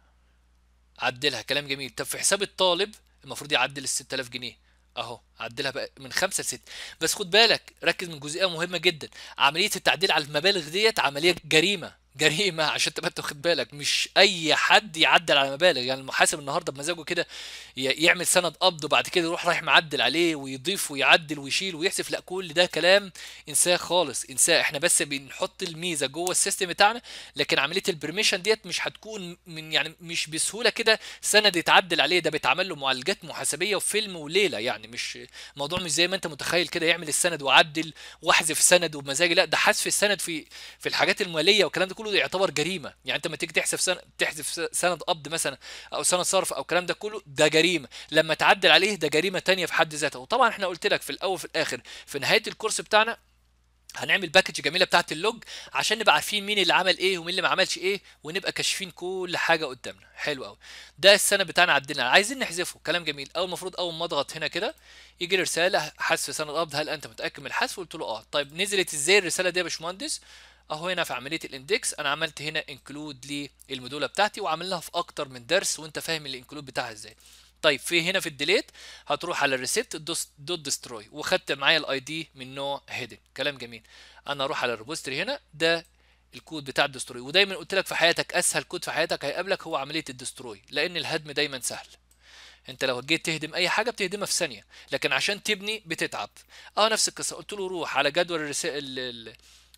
عدلها كلام جميل طب في حساب الطالب المفروض يعدل ال 6000 جنيه اهو عدلها بقى من خمسة لست بس خد بالك ركز من جزئيه مهمه جدا عمليه التعديل على المبالغ ديت عمليه جريمه جريمه عشان تبقى انت واخد بالك مش اي حد يعدل على مبالغ يعني المحاسب النهارده بمزاجه كده يعمل سند قبض وبعد كده يروح رايح معدل عليه ويضيف ويعدل ويشيل ويحسف لا كل ده كلام انساه خالص انساه احنا بس بنحط الميزه جوه السيستم بتاعنا لكن عمليه البرميشن ديت مش هتكون من يعني مش بسهوله كده سند يتعدل عليه ده بيتعمل له معالجات محاسبيه وفيلم وليله يعني مش موضوع مش زي ما انت متخيل كده يعمل السند وعدل واحذف سند وبمزاجي لا ده حذف السند في في الحاجات الماليه والكلام ده كله يعتبر جريمه يعني انت لما تيجي تحذف سند تحذف سند قبض مثلا او سند صرف او الكلام ده كله ده جريمه لما تعدل عليه ده جريمه تانية في حد ذاتها وطبعا احنا قلت لك في الاول في الاخر في نهايه الكورس بتاعنا هنعمل باكج جميله بتاعت اللوج عشان نبقى عارفين مين اللي عمل ايه ومين اللي ما عملش ايه ونبقى كاشفين كل حاجه قدامنا حلو قوي ده السنه بتاعنا عدلنا عايزين نحذفه كلام جميل اول المفروض اول ما اضغط هنا كده يجي لي رساله حذف سنه قبض هل انت متاكد من الحذف قلت له اه طيب نزلت ازاي الرساله دي يا باشمهندس اهو هنا في عمليه الاندكس انا عملت هنا انكلود للمدوله بتاعتي وعامل في اكتر من درس وانت فاهم الانكلود بتاعها ازاي طيب في هنا في الديليت هتروح على الريسبت دوت ديستروي وخدت معايا الاي دي من نوع هيدن كلام جميل انا اروح على الريبوستري هنا ده الكود بتاع الدستروي ودايما قلت لك في حياتك اسهل كود في حياتك هيقابلك هو عمليه الدستروي لان الهدم دايما سهل انت لو جيت تهدم اي حاجه بتهدمها في ثانيه لكن عشان تبني بتتعب اه نفس القصه قلت له روح على جدول الرسائل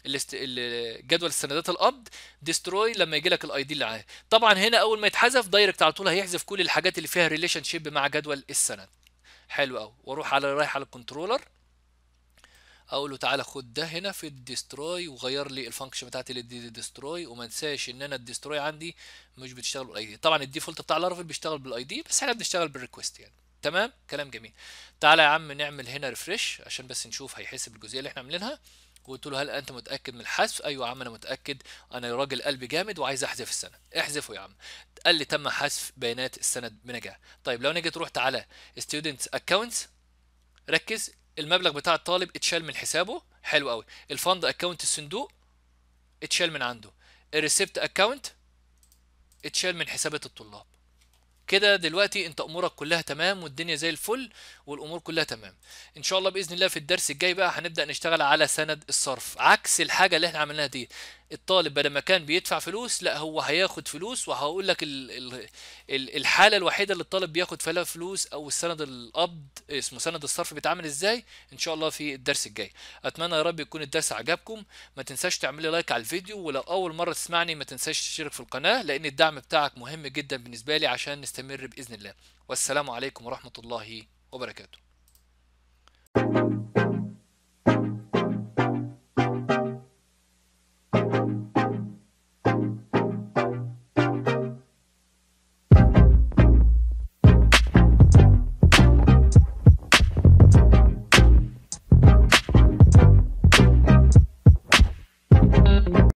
جدول السندات القبض ديستروي لما يجي لك الاي دي اللي عليه طبعا هنا اول ما يتحذف دايركت على طول هيحذف كل الحاجات اللي فيها ريليشن شيب مع جدول السند حلو قوي واروح على رايح على الكنترولر اقول له تعالى خد ده هنا في الديستروي وغير لي الفانكشن بتاعتي للدي ديستروي وما انساش ان انا الديستروي عندي مش بتشتغل بالاي دي طبعا الديفولت بتاع لارافيل بيشتغل بالاي دي بس احنا بنشتغل بالريكوست يعني تمام كلام جميل تعالى يا عم نعمل هنا ريفرش عشان بس نشوف هيحسب الجزئيه اللي احنا عاملينها وقلت له هل انت متاكد من الحذف ايوه يا عم انا متاكد انا راجل قلبي جامد وعايز احذف السند احذفه يا عم قال لي تم حذف بيانات السند بنجاح طيب لو نيجي تروح تعالى ستودنت اكونتس ركز المبلغ بتاع الطالب اتشال من حسابه حلو قوي الفند اكونت الصندوق اتشال من عنده الريسيبت اكونت اتشال من حسابات الطلاب كده دلوقتي انت امورك كلها تمام والدنيا زي الفل والامور كلها تمام ان شاء الله باذن الله في الدرس الجاي بقى هنبدا نشتغل على سند الصرف عكس الحاجه اللي احنا عملناها دي الطالب بدل ما كان بيدفع فلوس لا هو هياخد فلوس وهقول لك ال ال ال الحاله الوحيده اللي الطالب بياخد فيها فلوس او السند القبض اسمه سند الصرف بيتعمل ازاي ان شاء الله في الدرس الجاي اتمنى يا رب يكون الدرس عجبكم ما تنساش تعمل لي لايك على الفيديو ولو اول مره تسمعني ما تنساش تشترك في القناه لان الدعم بتاعك مهم جدا بالنسبه لي عشان نستمر باذن الله والسلام عليكم ورحمه الله وبركاته